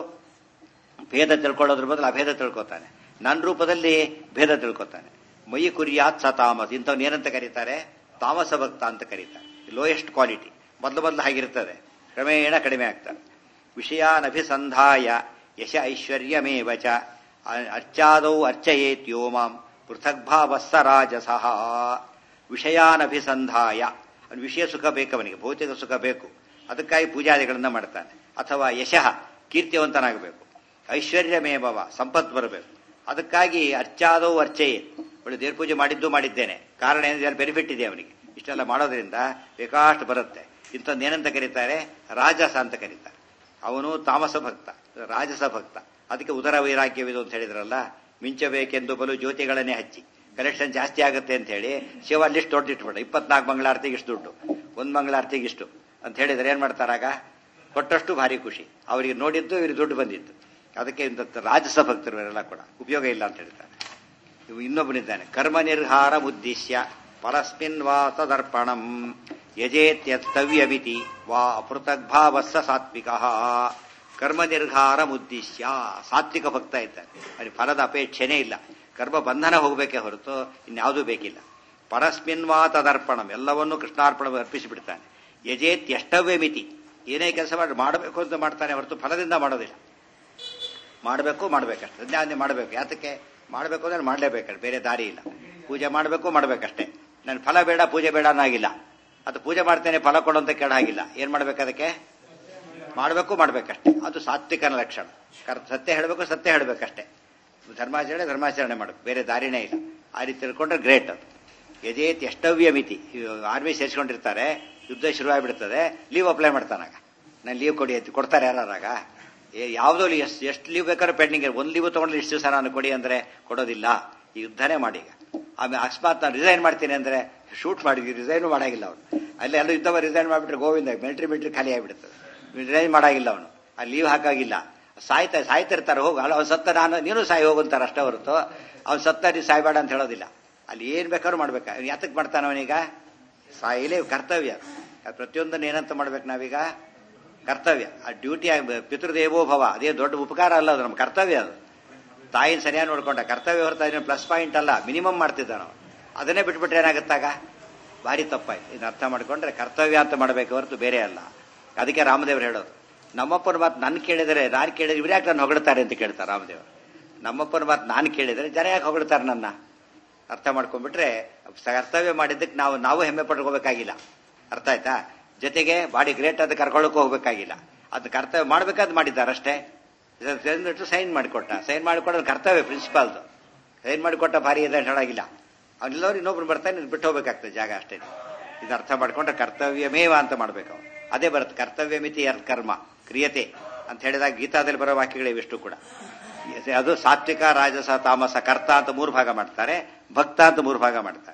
ಭೇದ ತಿಳ್ಕೊಳ್ಳೋದ್ರ ಬದಲು ಅಭೇದ ತಿಳ್ಕೊತಾನೆ ನನ್ನ ರೂಪದಲ್ಲಿ ಭೇದ ತಿಳ್ಕೊತಾನೆ ಮೈ ಕುರಿಯಾತ್ ಸ ತಾಮಸ್ ಇಂಥವ್ನು ಏನಂತ ಕರೀತಾರೆ ತಾಮಸ ಭಕ್ತ ಅಂತ ಕರೀತಾರೆ ಲೋಯೆಸ್ಟ್ ಕ್ವಾಲಿಟಿ ಮೊದಲು ಮೊದಲು ಹಾಗಿರ್ತದೆ ಕ್ರಮೇಣ ಕಡಿಮೆ ಆಗ್ತಾರೆ ವಿಷಯಾನಭಿಸಂಧಾಯ ಯಶ ಐಶ್ವರ್ಯಮೇವ ಚ ಅ- ಅರ್ಚಾದೌ ಅರ್ಚಯೇತ್ ಯೋ ಮಾಂ ಪೃಥಗ್ಭಾವಸ್ಸ ರಾಜಸಃ ವಿಷಯಾನಭಿಸಂಧಾಯ ಅವ್ನು ವಿಷಯ ಸುಖ ಬೇಕು ಅವನಿಗೆ ಭೌತಿಕ ಸುಖ ಬೇಕು ಅದಕ್ಕಾಗಿ ಪೂಜಾದಿಗಳನ್ನ ಮಾಡ್ತಾನೆ ಅಥವಾ ಯಶಃ ಕೀರ್ತಿವಂತನಾಗಬೇಕು ಐಶ್ವರ್ಯಮೇವವ ಸಂಪತ್ ಬರಬೇಕು ಅದಕ್ಕಾಗಿ ಅರ್ಚಾದವು ಅರ್ಚಯೇ ಒಳ್ಳೆ ದೇವ್ರ ಪೂಜೆ ಮಾಡಿದ್ದು ಮಾಡಿದ್ದೇನೆ ಕಾರಣ ಏನಿದೆ ಬೆನಿಫಿಟ್ ಇದೆ ಅವನಿಗೆ ಇಷ್ಟೆಲ್ಲ ಮಾಡೋದ್ರಿಂದ ಬೇಕಾಷ್ಟು ಬರುತ್ತೆ ಇಂಥದ್ದು ಏನಂತ ಕರೀತಾರೆ ರಾಜಸ ಅಂತ ಕರೀತಾರೆ ಅವನು ತಾಮಸ ಭಕ್ತ ರಾಜಸ ಭಕ್ತ ಅದಕ್ಕೆ ಉದರ ವೈರಾಗ್ಯವಿದು ಅಂತ ಹೇಳಿದ್ರಲ್ಲ ಮಿಂಚಬೇಕೆಂದು ಬಲು ಜ್ಯೋತಿಗಳನ್ನೇ ಹಚ್ಚಿ ಕಲೆಕ್ಷನ್ ಜಾಸ್ತಿ ಆಗುತ್ತೆ ಅಂತ ಹೇಳಿ ಶಿವ ಲಿಸ್ಟ್ ದೊಡ್ಡಿಟ್ಬಿಡ ಇಪ್ಪತ್ನಾಲ್ಕು ಮಂಗಳಾರತಿಗೆ ಇಷ್ಟು ದುಡ್ಡು ಒಂದ್ ಮಂಗಳಾರತಿಗೆ ಇಷ್ಟು ಅಂತ ಹೇಳಿದ್ರೆ ಏನ್ ಮಾಡ್ತಾರಾಗ ಕೊಟ್ಟಷ್ಟು ಭಾರಿ ಖುಷಿ ಅವರಿಗೆ ನೋಡಿದ್ದು ಇವ್ರಿಗೆ ದುಡ್ಡು ಬಂದಿತ್ತು ಅದಕ್ಕೆ ಇಂಥ ರಾಜಸ ಭಕ್ತರು ಇವರೆಲ್ಲ ಕೂಡ ಉಪಯೋಗ ಇಲ್ಲ ಅಂತ ಹೇಳ್ತಾರೆ ಇವು ಇನ್ನೊಬ್ಬನಿದ್ದಾನೆ ಕರ್ಮ ನಿರ್ಹಾರ ಉದ್ದೇಶ್ಯ ಪರಸ್ಮಿನ್ ವಾ ತದರ್ಪಣಂ ಯಜೇತ್ಯಸ್ತವ್ಯವಿತಿ ವಾ ಅಪೃಥಗ್ಭಾವಸ್ಸ ಸಾತ್ವಿಕ ಕರ್ಮ ನಿರ್ಹಾರ ಉದ್ದೇಶ್ಯ ಸಾತ್ವಿಕ ಭಕ್ತ ಇದ್ದಾನೆ ಅವನಿಗೆ ಫಲದ ಅಪೇಕ್ಷೆನೇ ಇಲ್ಲ ಕರ್ಮ ಬಂಧನ ಹೋಗಬೇಕೇ ಹೊರತು ಇನ್ಯಾವುದೂ ಬೇಕಿಲ್ಲ ಪರಸ್ಮಿನ್ ವಾ ತದರ್ಪಣಂ ಎಲ್ಲವನ್ನೂ ಕೃಷ್ಣಾರ್ಪಣ ಅರ್ಪಿಸಿ ಬಿಡ್ತಾನೆ ಯಜೇತ್ ಎಷ್ಟವೇ ಮಿತಿ ಏನೇ ಕೆಲಸ ಮಾಡಿ ಮಾಡಬೇಕು ಅಂತ ಮಾಡ್ತಾನೆ ಹೊರತು ಫಲದಿಂದ ಮಾಡೋದಿಲ್ಲ ಮಾಡಬೇಕು ಮಾಡಬೇಕಷ್ಟೆ ಸಂಧ್ಯಾವಂದನೆ ಮಾಡಬೇಕು ಯಾತಕ್ಕೆ ಮಾಡಬೇಕು ಅಂದ್ರೆ ಮಾಡಲೇಬೇಕಷ್ಟೆ ಬೇರೆ ದಾರಿ ಇಲ್ಲ ಪೂಜೆ ಮಾಡಬೇಕು ಮಾಡಬೇಕಷ್ಟೇ ನನ್ನ ಫಲ ಬೇಡ ಪೂಜೆ ಬೇಡ ಅನ್ನೋಗಿಲ್ಲ ಅದು ಪೂಜೆ ಮಾಡ್ತೇನೆ ಫಲ ಕೊಡು ಅಂತ ಕೇಳ ಹಾಗಿಲ್ಲ ಏನ್ ಮಾಡ್ಬೇಕು ಅದಕ್ಕೆ ಮಾಡಬೇಕು ಮಾಡಬೇಕಷ್ಟೇ ಅದು ಸಾತ್ವಿಕನ ಲಕ್ಷಣ ಕರ್ ಸತ್ಯ ಹೇಳಬೇಕು ಸತ್ಯ ಹೇಳಬೇಕಷ್ಟೇ ಧರ್ಮಾಚರಣೆ ಧರ್ಮಾಚರಣೆ ಮಾಡಬೇಕು ಬೇರೆ ದಾರಿನೇ ಇಲ್ಲ ಆ ರೀತಿ ತಿಳ್ಕೊಂಡ್ರೆ ಗ್ರೇಟ್ ಅದು ಯಜೇತ್ ಎಷ್ಟವ್ಯ ಮಿತಿ ಆರ್ಮಿ ಸೇರಿಸ್ಕೊಂಡಿರ್ತಾರೆ ಯುದ್ಧ ಶುರುವಾಗಿಬಿಡ್ತದೆ ಲೀವ್ ಅಪ್ಲೈ ಮಾಡ್ತಾನಾಗ ನಾನು ಲೀವ್ ಕೊಡಿ ಅಂತ ಕೊಡ್ತಾರೆ ಯಾರಾಗ ಯಾವುದೋ ಎಷ್ಟು ಎಷ್ಟು ಲೀವ್ ಬೇಕಾದ್ರೂ ಪೆಂಡಿಂಗ್ ಒಂದು ಲೀವ್ ತಗೊಂಡ್ರೆ ಇಷ್ಟು ದಿವಸ ನಾನು ಕೊಡಿ ಅಂದ್ರೆ ಕೊಡೋದಿಲ್ಲ ಈ ಯುದ್ಧನೇ ಮಾಡಿ ಈಗ ಆಮೇಲೆ ಅಕಸ್ಮಾತ್ ನಾನು ರಿಸೈನ್ ಮಾಡ್ತೀನಿ ಅಂದ್ರೆ ಶೂಟ್ ಮಾಡಿದ್ವಿ ರಿಸೈನು ಮಾಡಾಗಿಲ್ಲ ಅವನು ಅಲ್ಲಿ ಎಲ್ಲ ಯುದ್ಧ ರಿಸೈನ್ ಮಾಡಿಬಿಟ್ರೆ ಗೋವಿಂದ ಮಿಲಿಟರಿ ಮಿಲಿಟರಿ ಖಾಲಿ ಆಗಿಬಿಡ್ತದೆ ರಿಸೈನ್ ಮಾಡಾಗಿಲ್ಲ ಅವನು ಅಲ್ಲಿ ಲೀವ್ ಹಾಕಾಗಿಲ್ಲ ಸಾಯ್ತಾ ಸಾಯ್ತಿರ್ತಾರೆ ಹೋಗು ಅಲ್ಲ ಅವ್ನು ಸತ್ತ ನಾನು ನೀನು ಸಾಯಿ ಹೋಗುಂತಾರೆ ಅಷ್ಟೇ ಹೊರತು ಅವ್ನು ಸತ್ತ ನೀನು ಸಾಯ್ಬೇಡ ಅಂತ ಹೇಳೋದಿಲ್ಲ ಅಲ್ಲಿ ಏನ್ ಬೇಕಾದ್ರೂ ಮಾಡ್ಬೇಕಾ ಅವ್ನು ಯಾತಕ್ಕೆ ಮಾಡ್ತಾನ ಅವನೀಗ ಸಾಯಿಲೇ ಕರ್ತವ್ಯ ಅದು ಪ್ರತಿಯೊಂದನ್ನು ಏನಂತ ಮಾಡ್ಬೇಕು ನಾವೀಗ ಕರ್ತವ್ಯ ಆ ಡ್ಯೂಟಿ ಪಿತೃದೇವೋಭವ ಅದೇ ದೊಡ್ಡ ಉಪಕಾರ ಅಲ್ಲ ಅದು ನಮ್ಮ ಕರ್ತವ್ಯ ಅದು ತಾಯಿನ ಸರಿಯಾಗಿ ನೋಡ್ಕೊಂಡ ಕರ್ತವ್ಯ ಹೊರತು ಅದನ್ನ ಪ್ಲಸ್ ಪಾಯಿಂಟ್ ಅಲ್ಲ ಮಿನಿಮಮ್ ಮಾಡ್ತಿದ್ದ ನಾವು ಅದನ್ನೇ ಬಿಟ್ಬಿಟ್ರೆ ಏನಾಗುತ್ತಾಗ ಭಾರಿ ತಪ್ಪಾಯ್ತು ಇದನ್ನ ಅರ್ಥ ಮಾಡ್ಕೊಂಡ್ರೆ ಕರ್ತವ್ಯ ಅಂತ ಮಾಡಬೇಕು ಹೊರತು ಬೇರೆ ಅಲ್ಲ ಅದಕ್ಕೆ ರಾಮದೇವ್ರು ಹೇಳೋದು ನಮ್ಮಪ್ಪನ ಮಾತು ನನ್ನ ಕೇಳಿದರೆ ನಾನು ಕೇಳಿದ್ರೆ ಇವ್ರು ಯಾಕೆ ನಾನು ಹೊಗಳ್ತಾರೆ ಅಂತ ಕೇಳ್ತಾರೆ ರಾಮದೇವರು ನಮ್ಮಪ್ಪನ ಮಾತು ನಾನು ಕೇಳಿದರೆ ಜನ ಯಾಕೆ ಹೊಗಳ್ತಾರೆ ನನ್ನ ಅರ್ಥ ಮಾಡ್ಕೊಂಡ್ಬಿಟ್ರೆ ಕರ್ತವ್ಯ ಮಾಡಿದ್ದಕ್ಕೆ ನಾವು ನಾವು ಹೆಮ್ಮೆ ಪಡ್ಕೋಬೇಕಾಗಿಲ್ಲ ಅರ್ಥ ಆಯ್ತಾ ಜೊತೆಗೆ ಬಾಡಿ ಗ್ರೇಟ್ ಅದು ಕರ್ಕೊಳ್ಳೋಕೆ ಹೋಗ್ಬೇಕಾಗಿಲ್ಲ ಅದು ಕರ್ತವ್ಯ ಮಾಡ್ಬೇಕಾದ್ ಮಾಡಿದ್ದಾರೆ ಅಷ್ಟೇ ಇಟ್ಟು ಸೈನ್ ಮಾಡಿಕೊಟ್ಟ ಸೈನ್ ಮಾಡಿಕೊಡೋದು ಕರ್ತವ್ಯ ಪ್ರಿನ್ಸಿಪಾಲ್ದು ಸೈನ್ ಮಾಡಿಕೊಟ್ಟ ಭಾರಿ ಇದೆ ಅಂತ ಹೇಳಾಗಿಲ್ಲ ಅವನೆಲ್ಲರೂ ಇನ್ನೊಬ್ರು ಬರ್ತಾನೆ ನೀನು ಬಿಟ್ಟು ಹೋಗ್ಬೇಕಾಗ್ತದೆ ಜಾಗ ಅಷ್ಟೇ ಇದು ಅರ್ಥ ಮಾಡ್ಕೊಂಡ್ರೆ ಕರ್ತವ್ಯಮೇವ ಅಂತ ಮಾಡ್ಬೇಕು ಅವ್ನು. ಅದೇ ಬರುತ್ತೆ ಕರ್ತವ್ಯ ಮಿತಿ ಅರ್ಥ ಕರ್ಮ ಕ್ರಿಯತೆ ಅಂತ ಹೇಳಿದಾಗ ಗೀತಾದಲ್ಲಿ ಬರೋ ವಾಕ್ಯಗಳಿವೆಷ್ಟು ಕೂಡ ಅದು ಸಾತ್ವಿಕ ರಾಜಸ ತಾಮಸ ಕರ್ತ ಅಂತ ಮೂರು ಭಾಗ ಮಾಡ್ತಾರೆ ಭಕ್ತ ಅಂತ ಮೂರು ಭಾಗ ಮಾಡ್ತಾರೆ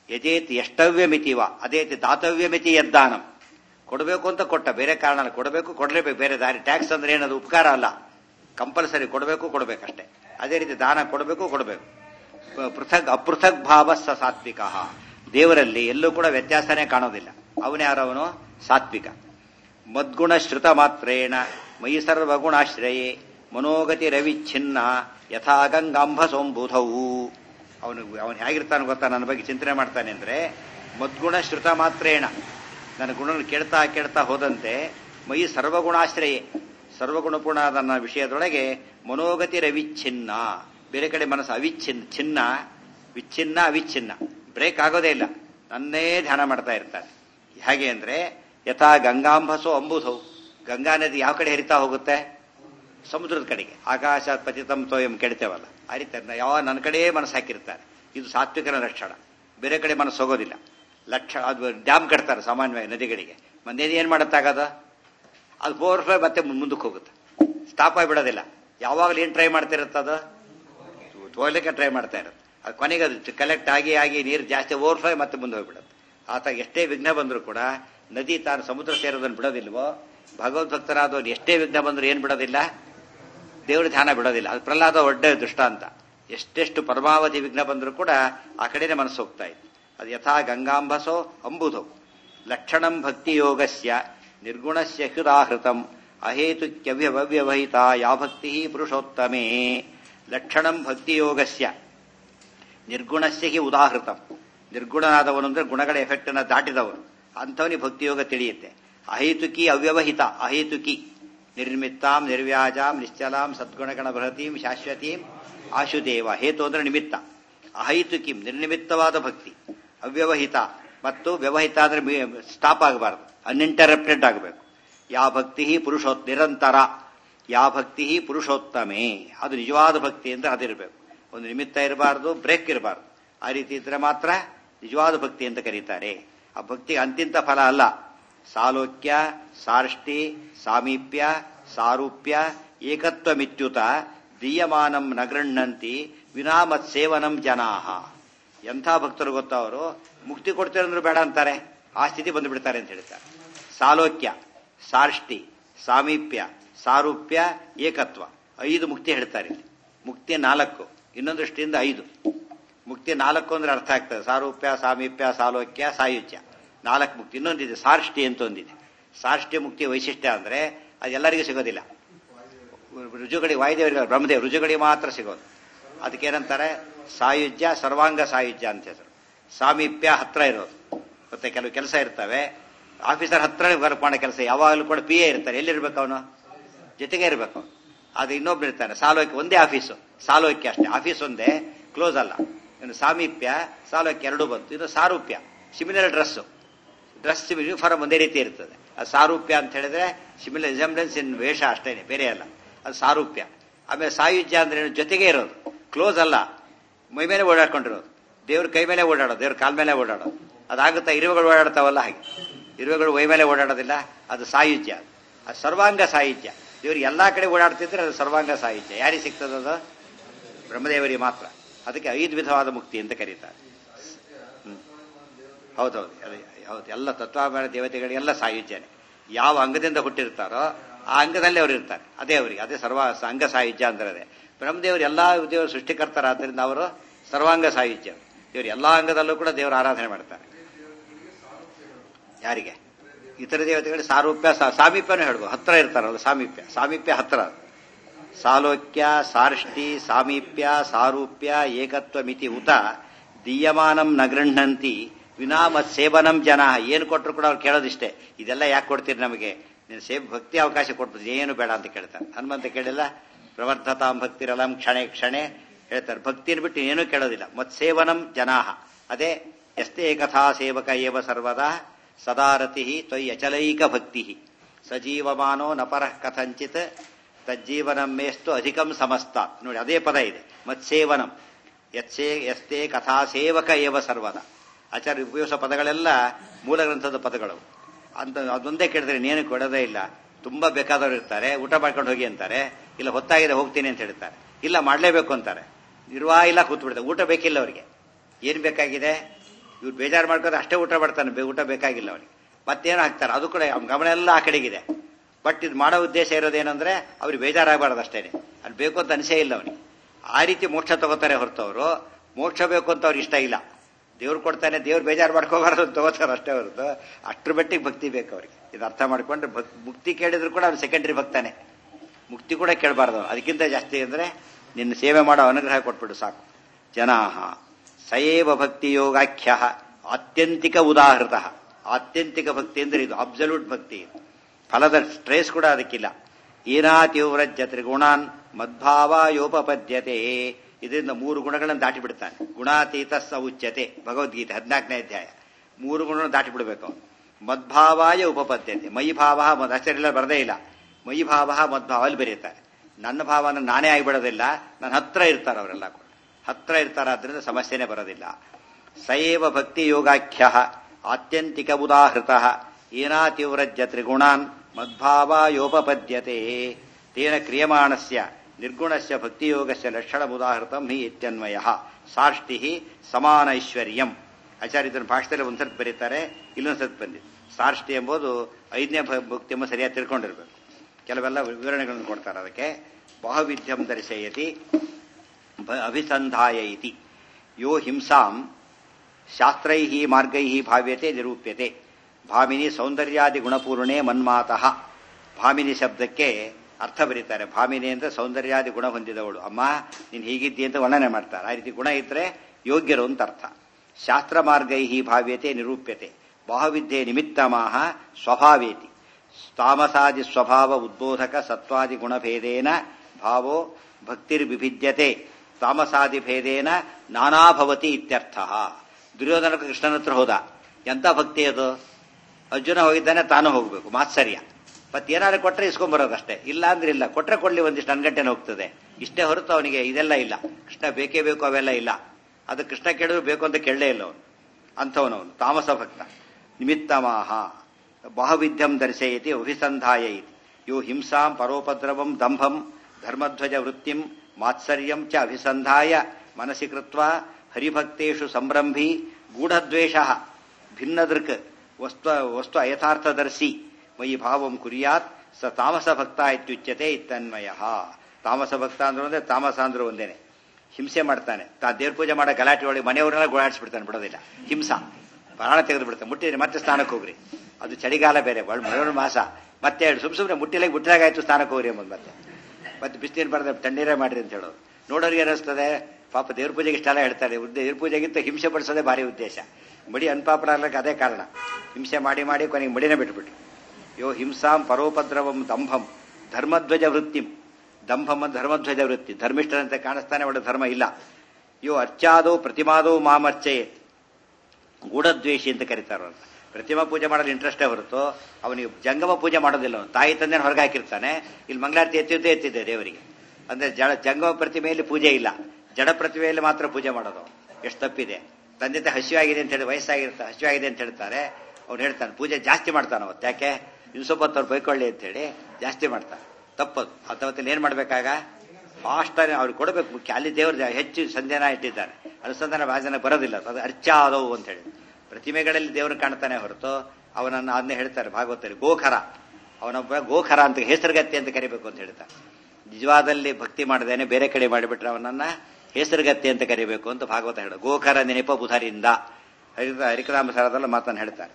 ಯಜೇತಿ ಎಷ್ಟವ್ಯಮಿತಿವ ಅದೇತಿ ದಾತವ್ಯಮಿತಿ ಯದ್ದಾನಂ ಕೊಡಬೇಕು ಅಂತ ಕೊಟ್ಟ ಬೇರೆ ಕಾರಣ ಅಲ್ಲ ಕೊಡಬೇಕು ಕೊಡಲೇಬೇಕು ಬೇರೆ ದಾರಿ ಟ್ಯಾಕ್ಸ್ ಅಂದ್ರೆ ಏನದು ಉಪಕಾರ ಅಲ್ಲ ಕಂಪಲ್ಸರಿ ಕೊಡಬೇಕು ಕೊಡಬೇಕಷ್ಟೇ ಅದೇ ರೀತಿ ದಾನ ಕೊಡಬೇಕು ಕೊಡಬೇಕು ಪೃಥಕ್ ಅಪೃಥಕ್ ಭಾವ ಸ ಸಾತ್ವಿಕ ದೇವರಲ್ಲಿ ಎಲ್ಲೂ ಕೂಡ ವ್ಯತ್ಯಾಸನೇ ಕಾಣೋದಿಲ್ಲ ಅವನ್ಯಾರವನು ಸಾತ್ವಿಕ ಮದ್ಗುಣ ಶ್ರುತ ಮಾತ್ರೇಣ ಮಯಿ ಸರ್ವಗುಣಾಶ್ರಯೇ ಮನೋಗತಿ ರವಿಚ್ಛಿನ್ನ ಯಥಾ ಗಂಗಾಂಬ ಸೋಂಬುಧವು ಅವನು ಅವನು ಹೇಗಿರ್ತಾನೆ ಗೊತ್ತಾ ನನ್ನ ಬಗ್ಗೆ ಚಿಂತನೆ ಮಾಡ್ತಾನೆ ಅಂದ್ರೆ ಮದ್ಗುಣ ಶ್ರುತ ಮಾತ್ರೇಣ ನನ್ನ ಗುಣ ಕೇಳ್ತಾ ಕೇಳ್ತಾ ಹೋದಂತೆ ಮೈ ಸರ್ವಗುಣಾಶ್ರಯೇ ಸರ್ವಗುಣಪೂರ್ಣ ನನ್ನ ವಿಷಯದೊಳಗೆ ಮನೋಗತಿ ರವಿಚ್ಛಿನ್ನ ಬೇರೆ ಕಡೆ ಮನಸ್ಸು ಅವಿಚ್ಛಿನ್ನ ಚಿನ್ನ ವಿಚ್ಛಿನ್ನ ಅವಿಚ್ಛಿನ್ನ ಬ್ರೇಕ್ ಆಗೋದೇ ಇಲ್ಲ ನನ್ನೇ ಧ್ಯಾನ ಮಾಡ್ತಾ ಇರ್ತಾನೆ ಹೇಗೆ ಅಂದ್ರೆ ಯಥಾ ಗಂಗಾಂಬಸೋ ಅಂಬುಧವು ಗಂಗಾ ನದಿ ಯಾವ ಕಡೆ ಹರಿತಾ ಹೋಗುತ್ತೆ ಸಮುದ್ರದ ಕಡೆಗೆ ಆಕಾಶ ಪತಿತಂ ತೋಯಂ ಕೆಡ್ತೇವಲ್ಲ ಆ ರೀತಿ ಯಾವ ನನ್ನ ಕಡೆಯೇ ಮನಸ್ಸು ಹಾಕಿರ್ತಾರೆ ಇದು ಸಾತ್ವಿಕನ ಲಕ್ಷಣ ಬೇರೆ ಕಡೆ ಮನಸ್ಸು ಹೋಗೋದಿಲ್ಲ ಲಕ್ಷಣ ಅದು ಡ್ಯಾಮ್ ಕಟ್ತಾರೆ ಸಾಮಾನ್ಯವಾಗಿ ನದಿಗಳಿಗೆ ನದಿ ಏನ್ ಮಾಡುತ್ತಾಗದ ಅದು ಓವರ್ಫ್ಲೋ ಮತ್ತೆ ಮುಂದಕ್ಕೆ ಹೋಗುತ್ತೆ ಸ್ಟಾಪ್ ಆಗಿಬಿಡೋದಿಲ್ಲ ಯಾವಾಗಲೂ ಏನ್ ಟ್ರೈ ಮಾಡ್ತಿರುತ್ತೆ ಅದು ಹೋಗ್ಲಿಕ್ಕೆ ಟ್ರೈ ಮಾಡ್ತಾ ಇರುತ್ತೆ ಅದು ಕೊನೆಗೆ ಅದು ಕಲೆಕ್ಟ್ ಆಗಿ ಆಗಿ ನೀರು ಜಾಸ್ತಿ ಓವರ್ಫ್ಲೋ ಮತ್ತೆ ಮುಂದೆ ಹೋಗ್ಬಿಡುತ್ತೆ ಆತ ಎಷ್ಟೇ ವಿಘ್ನ ಬಂದರೂ ಕೂಡ ನದಿ ತಾನು ಸಮುದ್ರ ಸೇರೋದನ್ನು ಬಿಡೋದಿಲ್ವೋ ಭಗವದ್ಭಕ್ತರಾದವ್ರು ಎಷ್ಟೇ ವಿಘ್ನ ಬಂದರೂ ಏನ್ ಬಿಡೋದಿಲ್ಲ ದೇವ್ರ ಧ್ಯಾನ ಬಿಡೋದಿಲ್ಲ ಅದು ಪ್ರಹ್ಲಾದ ಒಡ್ಡ ದೃಷ್ಟಾಂತ ಎಷ್ಟೆಷ್ಟು ಪರಮಾವಧಿ ವಿಘ್ನ ಬಂದರೂ ಕೂಡ ಆ ಕಡೆನೇ ಮನಸ್ಸು ಹೋಗ್ತಾ ಇತ್ತು ಅದು ಯಥಾ ಗಂಗಾಂಬಸೋ ಅಂಬುಧೋ ಲಕ್ಷಣಂ ಭಕ್ತಿ ಯೋಗಸ್ಯ ನಿರ್ಗುಣಸ್ಯ ಹೃದಾಹೃತಂ ಅಹೇತುಕ್ಯವ್ಯವಹಿತ ಯಾ ಭಕ್ತಿ ಪುರುಷೋತ್ತಮೇ ಲಕ್ಷಣಂ ಭಕ್ತಿ ಯೋಗಸ್ಯ ನಿರ್ಗುಣಸ್ಯ ಹಿ ಉದಾಹೃತಂ ನಿರ್ಗುಣನಾದವನು ಅಂದ್ರೆ ಗುಣಗಳ ಎಫೆಕ್ಟ್ ಅನ್ನ ದಾಟಿದವನು ಅಂಥವನಿಗೆ ಭಕ್ತಿಯೋಗ ತಿಳಿಯುತ್ತೆ ಅಹೇತುಕಿ ಅವ್ಯವಹಿತ ಅಹೇತುಕಿ ನಿರ್ಮಿತ್ತಾಂ ನಿರ್ವ್ಯಾಜಾಂ ನಿಶ್ಚಲಾಂ ಸದ್ಗುಣಗಣ ಬೃಹತೀಂ ಶಾಶ್ವತೀಂ ಆಶುದೇವ ಹೇತು ಅಂದ್ರೆ ನಿಮಿತ್ತ ಅಹೈತುಕಿಂ ನಿರ್ನಿಮಿತ್ತವಾದ ಭಕ್ತಿ ಅವ್ಯವಹಿತ ಮತ್ತು ವ್ಯವಹಿತ ಅಂದ್ರೆ ಸ್ಟಾಪ್ ಆಗಬಾರದು ಅನ್ಇಂಟರಪ್ಟೆಡ್ ಆಗಬೇಕು ಯಾ ಭಕ್ತಿ ಪುರುಷೋತ್ ನಿರಂತರ ಯಾ ಭಕ್ತಿ ಪುರುಷೋತ್ತಮೇ ಅದು ನಿಜವಾದ ಭಕ್ತಿ ಅಂದ್ರೆ ಅದಿರಬೇಕು ಒಂದು ನಿಮಿತ್ತ ಇರಬಾರದು ಬ್ರೇಕ್ ಇರಬಾರದು ಆ ರೀತಿ ಇದ್ರೆ ಮಾತ್ರ ನಿಜವಾದ ಭಕ್ತಿ ಅಂತ ಕರೀತಾರೆ ಆ ಭಕ್ತಿ ಅಂತಿಂತ ಫಲ ಅಲ್ಲ ಸಾಲೋಕ್ಯ ಸಾರ್ಷ್ಟಿ ಸಾಮೀಪ್ಯ ಸಾರೂಪ್ಯ ಏಕತ್ವಮಿತ್ಯುತ ದೀಯಮಾನಂ ನಗೃಣ್ಣಂತಿ ವಿನಾಮತ್ ಸೇವನಂ ಜನಾಹ ಎಂಥ ಭಕ್ತರು ಗೊತ್ತಾ ಅವರು ಮುಕ್ತಿ ಕೊಡ್ತೀರಂದ್ರು ಬೇಡ ಅಂತಾರೆ ಆ ಸ್ಥಿತಿ ಬಂದು ಬಿಡ್ತಾರೆ ಅಂತ ಹೇಳ್ತಾರೆ ಸಾಲೋಕ್ಯ ಸಾರ್ಷ್ಟಿ ಸಾಮೀಪ್ಯ ಸಾರೂಪ್ಯ ಏಕತ್ವ ಐದು ಮುಕ್ತಿ ಹೇಳ್ತಾರೆ ಇಲ್ಲಿ ಮುಕ್ತಿ ನಾಲ್ಕು ಇನ್ನೊಂದು ದೃಷ್ಟಿಯಿಂದ ಐದು ಮುಕ್ತಿ ನಾಲ್ಕು ಅಂದ್ರೆ ಅರ್ಥ ಆಗ್ತದೆ ಸಾರೂಪ್ಯ ಸಾಮೀಪ್ಯ ಸಾಲೋಕ್ಯ ಸಾಯುಜ್ಯ ನಾಲ್ಕು ಮುಕ್ತಿ ಇನ್ನೊಂದಿದೆ ಸಾರ್ಷ್ಟಿ ಅಂತ ಒಂದಿದೆ ಸಾರ್ಷ್ಟಿ ಮುಕ್ತಿ ವೈಶಿಷ್ಟ್ಯ ಅಂದ್ರೆ ಅದು ಎಲ್ಲರಿಗೂ ಸಿಗೋದಿಲ್ಲ ರುಜುಗಡಿ ವಾಯುದೇವರಿಗೆ ಬ್ರಹ್ಮದೇವ್ ರುಜುಗಡಿ ಮಾತ್ರ ಸಿಗೋದು ಅದಕ್ಕೇನಂತಾರೆ ಸಾಯುಜ್ಯ ಸರ್ವಾಂಗ ಸಾಯುಜ್ಯ ಅಂತ ಹೆಸರು ಸಾಮೀಪ್ಯ ಹತ್ರ ಇರೋದು ಮತ್ತೆ ಕೆಲವು ಕೆಲಸ ಇರ್ತವೆ ಆಫೀಸರ್ ಹತ್ರ ವರ್ಕ್ ಮಾಡೋ ಕೆಲಸ ಯಾವಾಗಲೂ ಕೂಡ ಪಿ ಎ ಇರ್ತಾರೆ ಎಲ್ಲಿರ್ಬೇಕು ಅವನು ಜೊತೆಗೆ ಇರಬೇಕು ಅದು ಇನ್ನೊಬ್ರು ಇರ್ತಾನೆ ಸಾಲೋಕ್ಯ ಒಂದೇ ಆಫೀಸು ಸಾಲೋಕ್ಯ ಅಷ್ಟೇ ಆಫೀಸ್ ಒಂದೇ ಕ್ಲೋಸ್ ಅಲ್ಲ ಇನ್ನು ಸಾಮೀಪ್ಯ ಸಾಲೋಕ್ಯ ಎರಡೂ ಬಂತು ಇದು ಸಾರೂಪ್ಯ ಸಿಮಿಲರ್ ಡ್ರೆಸ್ ಡ್ರೆಸ್ ಯೂನಿಫಾರ್ಮ್ ಒಂದೇ ರೀತಿ ಇರ್ತದೆ ಅದು ಸಾರೂಪ್ಯ ಅಂತ ಹೇಳಿದ್ರೆ ಸಿಮಿಲರ್ ರಿಸೆಂಬ್ಲೆನ್ಸ್ ಇನ್ ವೇಷ ಅಷ್ಟೇನೆ ಬೇರೆ ಅಲ್ಲ ಅದು ಸಾರೂಪ್ಯ ಆಮೇಲೆ ಸಾಯುಜ್ಯ ಅಂದ್ರೆ ಜೊತೆಗೆ ಇರೋದು ಕ್ಲೋಸ್ ಅಲ್ಲ ಮೈ ಮೇಲೆ ಓಡಾಡ್ಕೊಂಡಿರೋದು ದೇವ್ರ ಕೈ ಮೇಲೆ ಓಡಾಡೋದು ದೇವ್ರ ಕಾಲ್ ಮೇಲೆ ಓಡಾಡೋದು ಅದಾಗುತ್ತಾ ಇರುವೆಗಳು ಓಡಾಡ್ತಾವಲ್ಲ ಹಾಗೆ ಇರುವೆಗಳು ಮೈ ಮೇಲೆ ಓಡಾಡೋದಿಲ್ಲ ಅದು ಸಾಯುಜ್ಯ ಅದು ಸರ್ವಾಂಗ ಸಾಯುಜ್ಯ ದೇವ್ರಿಗೆ ಎಲ್ಲಾ ಕಡೆ ಓಡಾಡ್ತಿದ್ರೆ ಅದು ಸರ್ವಾಂಗ ಸಾಯುಜ್ಯ ಯಾರಿಗೆ ಸಿಗ್ತದದು ಬ್ರಹ್ಮದೇವರಿಗೆ ಮಾತ್ರ ಅದಕ್ಕೆ ಐದು ವಿಧವಾದ ಮುಕ್ತಿ ಅಂತ ಕರೀತಾರೆ ಹ್ಮ್ ಹೌದೌದು ಅದೇ ಹೌದು ಎಲ್ಲ ತತ್ವಾಭಾರ ದೇವತೆಗಳಿಗೆಲ್ಲ ಸಾಯುಜ್ಯನೇ ಯಾವ ಅಂಗದಿಂದ ಹುಟ್ಟಿರ್ತಾರೋ ಆ ಅಂಗದಲ್ಲಿ ಅವರು ಇರ್ತಾರೆ ಅದೇ ಅವರಿಗೆ ಅದೇ ಸರ್ವ ಅಂಗ ಸಾಯುಜ್ಯ ಅಂದ್ರೆ ಅದೇ ಬ್ರಹ್ಮದೇವರು ಎಲ್ಲಾ ದೇವರು ಸೃಷ್ಟಿಕರ್ತರಾದ್ದರಿಂದ ಅವರು ಸರ್ವಾಂಗ ಸಾಯುಜ್ಯ ದೇವರು ಎಲ್ಲಾ ಅಂಗದಲ್ಲೂ ಕೂಡ ದೇವರ ಆರಾಧನೆ ಮಾಡ್ತಾರೆ ಯಾರಿಗೆ ಇತರ ದೇವತೆಗಳು ಸಾರೂಪ್ಯ ಸಾಮೀಪ್ಯನೂ ಹೇಳ್ಬೋದು ಹತ್ರ ಇರ್ತಾರಲ್ಲ ಸಾಮೀಪ್ಯ ಸಾಮೀಪ್ಯ ಹತ್ರ ಸಾಲೋಕ್ಯ ಸಾರ್ಷ್ಟಿ ಸಾಮೀಪ್ಯ ಸಾರೂಪ್ಯ ಏಕತ್ವ ಮಿತಿ ಉತ ದೀಯಮಾನಂ ನ ಗೃಹಂತಿ ವಿನಾಮತ್ ಸೇವನಂ ಜನ ಏನು ಕೊಟ್ಟರು ಕೂಡ ಅವ್ರು ಕೇಳೋದಿಷ್ಟೇ ಇದೆಲ್ಲ ಯಾಕೆ ಕೊಡ್ತೀರಿ ನಮಗೆ ನೀನು ಸೇವ್ ಭಕ್ತಿ ಅವಕಾಶ ಕೊಡ್ಬೋದು ಏನು ಬೇಡ ಅಂತ ಕೇಳ್ತಾರೆ ಹನುಮಂತ ಕೇಳಿಲ್ಲ ಪ್ರವರ್ಧತಾಂ ಭಕ್ತಿರಲಂ ಕ್ಷಣೆ ಕ್ಷಣೆ ಹೇಳ್ತಾರೆ ಭಕ್ತಿನ ಬಿಟ್ಟು ಏನೂ ಕೇಳೋದಿಲ್ಲ ಮತ್ ಸೇವನಂ ಜನಾಹ ಅದೇ ಎಷ್ಟೇ ಕಥಾ ಸೇವಕ ಏವ ಸರ್ವದಾ ಸದಾರತಿ ತ್ವಯ್ ಅಚಲೈಕ ಭಕ್ತಿ ಸಜೀವಮಾನೋ ನಪರಃ ಕಥಂಚಿತ್ ತಜ್ಜೀವನಂ ಮೇಸ್ತು ಅಧಿಕಂ ಸಮಸ್ತ ನೋಡಿ ಅದೇ ಪದ ಇದೆ ಮತ್ಸೇವನಂ ಯತ್ಸೇ ಎಸ್ತೇ ಕಥಾ ಸೇವಕ ಏವ ಸರ್ವದ ಆಚಾರ್ಯ ಉಪಯೋಗಿಸೋ ಪದಗಳೆಲ್ಲ ಮೂಲ ಗ್ರಂಥದ ಪದಗಳು ಅಂತ ಅದೊಂದೇ ಕೇಳಿದ್ರೆ ನೀನು ಕೊಡೋದೇ ಇಲ್ಲ ತುಂಬಾ ಬೇಕಾದವರು ಇರ್ತಾರೆ ಊಟ ಮಾಡ್ಕೊಂಡು ಹೋಗಿ ಅಂತಾರೆ ಇಲ್ಲ ಹೊತ್ತಾಗಿದೆ ಹೋಗ್ತೀನಿ ಅಂತ ಹೇಳ್ತಾರೆ ಇಲ್ಲ ಮಾಡ್ಲೇಬೇಕು ಅಂತಾರೆ ನಿರ್ವಾ ಇಲ್ಲ ಕೂತ್ಬಿಡ್ತಾರೆ ಊಟ ಬೇಕಿಲ್ಲ ಅವರಿಗೆ ಏನ್ ಬೇಕಾಗಿದೆ ಇವ್ರು ಬೇಜಾರು ಮಾಡ್ಕೊಂಡು ಅಷ್ಟೇ ಊಟ ಮಾಡ್ತಾನೆ ಬೇ- ಊಟ ಬೇಕಾಗಿಲ್ಲ ಅವನಿಗೆ ಮತ್ತೇನು ಹಾಕ್ತಾರೆ ಅದು ಕೂಡ ಅವ್ನ ಗಮನ ಎಲ್ಲ ಆ ಕಡೆಗಿದೆ ಬಟ್ ಇದು ಮಾಡೋ ಉದ್ದೇಶ ಇರೋದೇನಂದ್ರೆ ಅವ್ರಿಗೆ ಬೇಜಾರಾಗಬಾರ್ದು ಅಷ್ಟೇನೆ ಅಲ್ಲಿ ಬೇಕು ಅಂತ ಅನಿಸೇ ಇಲ್ಲ ಅವನಿಗೆ ಆ ರೀತಿ ಮೋಕ್ಷ ತಗೋತಾರೆ ಹೊರತವರು ಮೋಕ್ಷ ಬೇಕು ಅಂತ ಅವ್ರಿಗೆ ಇಷ್ಟ ಇಲ್ಲ ದೇವ್ರು ಕೊಡ್ತಾನೆ ದೇವ್ರು ಬೇಜಾರು ಮಾಡ್ಕೋಬಾರ್ದು ಅಂತ ತಗೋತಾರೆ ಅಷ್ಟೇ ಹೊರತು ಅಷ್ಟ್ರ ಮಟ್ಟಿಗೆ ಭಕ್ತಿ ಬೇಕು ಅವ್ರಿಗೆ ಇದು ಅರ್ಥ ಮಾಡ್ಕೊಂಡ್ರೆ ಭಕ್- ಮುಕ್ತಿ ಕೇಳಿದ್ರು ಕೂಡ ಅವ್ನು ಸೆಕೆಂಡರಿ ಭಕ್ತಾನೆ ಮುಕ್ತಿ ಕೂಡ ಕೇಳಬಾರ್ದು ಅದಕ್ಕಿಂತ ಜಾಸ್ತಿ ಅಂದ್ರೆ ನಿನ್ನ ಸೇವೆ ಮಾಡೋ ಅನುಗ್ರಹ ಕೊಟ್ಬಿಡು ಸಾಕು ಜನಾಹ ಸಯೇವ ಭಕ್ತಿ ಯೋಗಾಖ್ಯ ಆತ್ಯಂತಿಕ ಉದಾಹೃತ ಆತ್ಯಂತಿಕ ಭಕ್ತಿ ಅಂದ್ರೆ ಇದು ಅಬ್ಸಲ್ಯೂಟ್ ಭಕ್ತಿ ಇದು ಫಲದ ಸ್ಟ್ರೇಸ್ ಕೂಡ ಅದಕ್ಕಿಲ್ಲ ಏನಾತೀವ್ರಜ್ಯ ತ್ರಿಗುಣಾನ್ ಮದ್ಭಾವಯೋಪಪದ್ಯತೆ ಇದರಿಂದ ಮೂರು ಗುಣಗಳನ್ನು ದಾಟಿ ಬಿಡ್ತಾನೆ ಗುಣಾತೀತ ಸ ಉಚ್ಯತೆ ಭಗವದ್ಗೀತೆ ಹದಿನಾಲ್ಕನೇ ಅಧ್ಯಾಯ ಮೂರು ಗುಣಗಳನ್ನು ದಾಟಿ ಬಿಡಬೇಕು ಅವನು ಮದ್ಭಾವಾಯ ಉಪಪದ್ಯತೆ ಮೈ ಭಾವ ಮದ್ ಹೆಸರೆಲ್ಲ ಬರದೇ ಇಲ್ಲ ಮೈ ಭಾವ ಮದ್ಭಾವ ಅಲ್ಲಿ ಬರೀತಾರೆ ನನ್ನ ಭಾವನ ನಾನೇ ಆಗಿಬಿಡೋದಿಲ್ಲ ನನ್ನ ಹತ್ರ ಇರ್ತಾರೆ ಅವರೆಲ್ಲ ಕೂಡ ಹತ್ರ ಇರ್ತಾರಾದ್ರಿಂದ ಸಮಸ್ಯೆನೇ ಬರೋದಿಲ್ಲ ಸಯೇವ ಭಕ್ತಿ ಯೋಗಾಖ್ಯ ಆತ್ಯಂತಿಕ ಉದಾಹೃತ ಏನಾತೀವ್ರಜ್ಯ ತ್ರಿಗುಣಾನ್ ಮದ್ಭಾವಾಯೋಪಪದ್ಯತೆ ತೇನ ಕ್ರಿಯಮಾಣಸ್ಯ ನಿರ್ಗುಣಸ್ಯ ಭಕ್ತಿಯೋಗಸ್ಯ ಲಕ್ಷಣಮುದಾಹೃತಂ ಹಿ ಇತ್ಯನ್ವಯ ಸಾಷ್ಟಿ ಸಮಾನೈಶ್ವರ್ಯಂ ಆಚಾರ್ಯ ಇದನ್ನು ಭಾಷೆಯಲ್ಲಿ ಒಂದ್ಸರ್ತಿ ಬರೀತಾರೆ ಇಲ್ಲೊಂದ್ಸರ್ತಿ ಬಂದಿದೆ ಸಾಷ್ಟಿ ಎಂಬುದು ಐದನೇ ಭ- ಭಕ್ತಿ ಎಂಬ ಸರಿಯಾಗಿ ತಿಳ್ಕೊಂಡಿರ್ಬೇಕು ಕೆಲವೆಲ್ಲ ವಿವರಣೆಗಳನ್ನು ಕೊಡ್ತಾರೆ ಅದಕ್ಕೆ ಬಾಹುವಿದ್ಯಂ ದರ್ಶಯತಿ ಭ- ಅಭಿಸಂಧಾಯ ಇತಿ ಯೋ ಹಿಂಸಾಂ ಶಾಸ್ತ್ರೈ ಮಾರ್ಗೈ ಭಾವ್ಯತೆ ನಿರೂಪ್ಯತೆ ಭಾಮಿನಿ ಸೌಂದರ್ಯಾದಿ ಗುಣಪೂರ್ಣೆ ಮನ್ಮಾತಃ ಭಾಮಿನಿ ಶಬ್ದಕ್ಕೆ ಅರ್ಥ ಬರೀತಾರೆ ಭಾಮಿನಿ ಅಂದ್ರೆ ಸೌಂದರ್ಯಾದಿ ಗುಣ ಹೊಂದಿದವಳು ಅಮ್ಮ ನೀನು ಹೀಗಿದ್ದಿ ಅಂತ ವರ್ಣನೆ ಮಾಡ್ತಾರೆ ಆ ರೀತಿ ಗುಣ ಇದ್ರೆ ಯೋಗ್ಯರು ಅಂತ ಅರ್ಥ ಶಾಸ್ತ್ರ ಮಾರ್ಗೈ ಭಾವ್ಯತೆ ನಿರೂಪ್ಯತೆ ಬಾಹುವಿದ್ಯೆ ನಿಮಿತ್ತಮಾಹ ಸ್ವಭಾವೇತಿ ತಾಮಸಾದಿ ಸ್ವಭಾವ ಉದ್ಬೋಧಕ ಸತ್ವಾದಿ ಗುಣಭೇದೇನ ಭಾವೋ ಭಕ್ತಿರ್ವಿಭಿದ್ಯತೆ ತಾಮಸಾದಿ ಭೇದೇನ ನಾನಾಭವತಿ ಇತ್ಯರ್ಥ ದುರ್ಯೋಧನ ಕೃಷ್ಣನ ಹತ್ರ ಹೋದ ಎಂತ ಭಕ್ತಿ ಅದು ಅರ್ಜುನ ಹೋಗಿದ್ದಾನೆ ತಾನು ಹೋಗ್ಬೇಕು ಮಾತ್ಸರ್ಯ ಮತ್ತೆ ಏನಾದ್ರು ಕೊಟ್ರೆ ಇಸ್ಕೊಂಬರೋದಷ್ಟೇ ಇಲ್ಲ ಅಂದ್ರೆ ಇಲ್ಲ ಕೊಟ್ರೆ ಕೊಡ್ಲಿ ಒಂದಿಷ್ಟು ಅನ್ಗಂಟೆನ ಹೋಗ್ತದೆ ಇಷ್ಟೇ ಹೊರತು ಅವನಿಗೆ ಇದೆಲ್ಲ ಇಲ್ಲ ಕೃಷ್ಣ ಬೇಕೇ ಬೇಕು ಅವೆಲ್ಲ ಇಲ್ಲ ಅದು ಕೃಷ್ಣ ಕೇಳಿದ್ರು ಬೇಕು ಅಂತ ಕೇಳಲೇ ಇಲ್ಲ ಅವನು ಅಂಥವನವನು ತಾಮಸ ಭಕ್ತ ನಿಮಿತ್ತಮಾಹ ಬಾಹುವಿದ್ಯಂ ದರ್ಶಯತಿ ಅಭಿಸಂಧಾಯ ಇತಿ ಯೋ ಹಿಂಸಾಂ ಪರೋಪದ್ರವಂ ದಂಭಂ ಧರ್ಮಧ್ವಜ ವೃತ್ತಿಂ ಮಾತ್ಸರ್ಯಂ ಚ ಅಭಿಸಂಧಾಯ ಮನಸಿ ಕೃತ್ವ ಹರಿಭಕ್ತೇಷು ಸಂಭ್ರಂಭಿ ಗೂಢದ್ವೇಷ ಭಿನ್ನದೃಕ್ ವಸ್ತು ವಸ್ತು ಅಯಥಾರ್ಥದರ್ಶಿ ಮಯಿ ಭಾವಂ ಕುರಿಯಾತ್ ಸ ತಾಮಸ ಭಕ್ತ ಇತ್ಯುಚ್ಯತೆ ಇತ್ತನ್ಮಯ ತಾಮಸ ಭಕ್ತ ಅಂದ್ರು ಅಂದ್ರೆ ತಾಮಸ ಅಂದ್ರು ಒಂದೇನೆ ಹಿಂಸೆ ಮಾಡ್ತಾನೆ ತಾ ದೇವ್ರ ಪೂಜೆ ಮಾಡೋ ಗಲಾಟೆ ಒಳಗೆ ಮನೆಯವ್ರನ್ನೆಲ್ಲ ಗೋಳಾಡಿಸ್ಬಿಡ್ತಾನೆ ಬಿಡೋದಿಲ್ಲ ಹಿಂಸಾ ಪ್ರಾಣ ತೆಗೆದು ಬಿಡ್ತಾನೆ ಮುಟ್ಟಿದ್ರೆ ಮತ್ತೆ ಸ್ನಾನಕ್ಕೆ ಹೋಗ್ರಿ ಅದು ಚಳಿಗಾಲ ಬೇರೆ ಒಳ ಮಳೆಯ ಮಾಸ ಮತ್ತೆ ಹೇಳಿ ಸುಮ್ ಸುಮ್ಮನೆ ಮುಟ್ಟಿಲಾಗ ಮುಟ್ಟಿದಾಗಾಯ್ತು ಸ್ನಾನಕ್ಕೆ ಹೋಗ್ರಿ ಎಂಬುದು ಮತ್ತೆ ಮತ್ತೆ ಬಿಸಿನೀರು ಬರದೆ ತಣ್ಣೀರೇ ಮಾಡ್ರಿ ಅಂತ ಹೇಳೋದು ನೋಡೋರಿಗೆ ಏನಿಸ್ತದೆ ಪಾಪ ದೇವ್ರ ಪೂಜೆಗೆ ಇಷ್ಟೆಲ್ಲ ಹೇಳ್ತಾರೆ ಉದ್ದ- ದೇವ್ರ ಪೂಜೆಗಿಂತ ಹಿಂಸೆ ಪಡಿಸೋದೇ ಭಾರಿ ಉದ್ದೇಶ ಮಡಿ ಅನ್ಪಾಪರ ಆಗ್ಲಿಕ್ಕೆ ಅದೇ ಕಾರಣ ಹಿಂಸೆ ಮಾಡಿ ಮಾಡಿ ಕೊನೆಗೆ ಮಡಿನೇ ಬಿಟ್ಬಿಟ್ರು ಯೋ ಹಿಂಸಾಂ ಪರೋಪದ್ರವಂ ದಂಭಂ ಧರ್ಮಧ್ವಜ ವೃತ್ತಿಂ ದಂಭಂ ಅಂತ ಧರ್ಮಧ್ವಜ ವೃತ್ತಿ ಧರ್ಮಿಷ್ಠರಂತೆ ಕಾಣಿಸ್ತಾನೆ ಒಳ್ಳೆ ಧರ್ಮ ಇಲ್ಲ ಯೋ ಅರ್ಚಾದೋ ಪ್ರತಿಮಾದೋ ಮಾಮರ್ಚಯೇತ್ ಗೂಢದ್ವೇಷಿ ಅಂತ ಕರೀತಾರೆ ಅವ್ರನ್ನ ಪ್ರತಿಮಾ ಪೂಜೆ ಮಾಡೋದು ಇಂಟ್ರೆಸ್ಟೇ ಹೊರತು ಅವನಿಗೆ ಜಂಗಮ ಪೂಜೆ ಮಾಡೋದಿಲ್ಲ ಅವನು ತಾಯಿ ತಂದೆ ಹೊರಗೆ ಹಾಕಿರ್ತಾನೆ ಇಲ್ಲಿ ಮಂಗಳಾರತಿ ಎತ್ತಿದ್ದೇ ಎತ್ತಿದ್ದೆ ದೇವರಿಗೆ ಅಂದ್ರೆ ಜಡ ಜಂಗಮ ಪ್ರತಿಮೆಯಲ್ಲಿ ಪೂಜೆ ಇಲ್ಲ ಜಡ ಪ್ರತಿಮೆಯಲ್ಲಿ ಮಾತ್ರ ಪೂಜೆ ಮಾಡೋದು ಎಷ್ಟು ತಪ್ಪಿದೆ ತಂದೆ ತಾಯಿ ಹಸಿವಾಗಿದೆ ಅಂತ ಹೇಳಿ ವಯಸ್ಸಾಗಿರ್ತಾರೆ ಹಸಿವಾಗಿದೆ ಅಂತ ಹೇಳ್ತಾರೆ ಅವ್ನು ಹೇಳ್ತಾನೆ ಪೂಜೆ ಜಾಸ್ತಿ ಮಾಡ್ತಾನೆ ಅವತ್ತು ಯಾಕೆ ಇನ್ನು ಸ್ವಲ್ಪ ಹೊತ್ತು ಅವ್ರು ಬೈಕೊಳ್ಳಿ ಅಂತ ಹೇಳಿ ಜಾಸ್ತಿ ಮಾಡ್ತಾನೆ ತಪ್ಪದು ಅವತ್ತಲ್ಲಿ ಏನ್ ಮಾಡ್ಬೇಕಾಗ ಫಾಸ್ಟ್ ಆಗಿ ಅವ್ರಿಗೆ ಕೊಡಬೇಕು ಮುಖ್ಯ ಅಲ್ಲಿ ದೇವರು ಹೆಚ್ಚು ಸಂಧ್ಯಾನ ಇಟ್ಟಿದ್ದಾರೆ ಅನುಸಂಧಾನ ಭಾಳ ಜನ ಬರೋದಿಲ್ಲ ಅದು ಅರ್ಚಾದವು ಅಂತ ಹೇಳಿ ಪ್ರತಿಮೆಗಳಲ್ಲಿ ದೇವರು ಕಾಣ್ತಾನೆ ಹೊರತು ಅವನನ್ನು ಅದನ್ನೇ ಹೇಳ್ತಾರೆ ಭಾಗವತಲ್ಲಿ ಗೋಖರ ಅವನೊಬ್ಬ ಗೋಖರ ಅಂತ ಹೆಸರುಗತ್ತಿ ಅಂತ ಕರಿಬೇಕು ಅಂತ ಹೇಳ್ತಾರೆ ನಿಜವಾದಲ್ಲಿ ಭಕ್ತಿ ಮಾಡದೇನೆ ಬೇರೆ ಕಡೆ ಮಾಡಿಬಿಟ್ರೆ ಅವನನ್ನ ಹೆಸರುಗತ್ತಿ ಅಂತ ಕರಿಬೇಕು ಅಂತ ಭಾಗವತ ಹೇಳೋದು ಗೋಖರ ನೆನಪ ಬುಧರಿಂದ ಹರಿ ಹರಿಕರಾಮ ಸರದಲ್ಲ ಮಾತನ್ನು ಹೇಳ್ತಾರೆ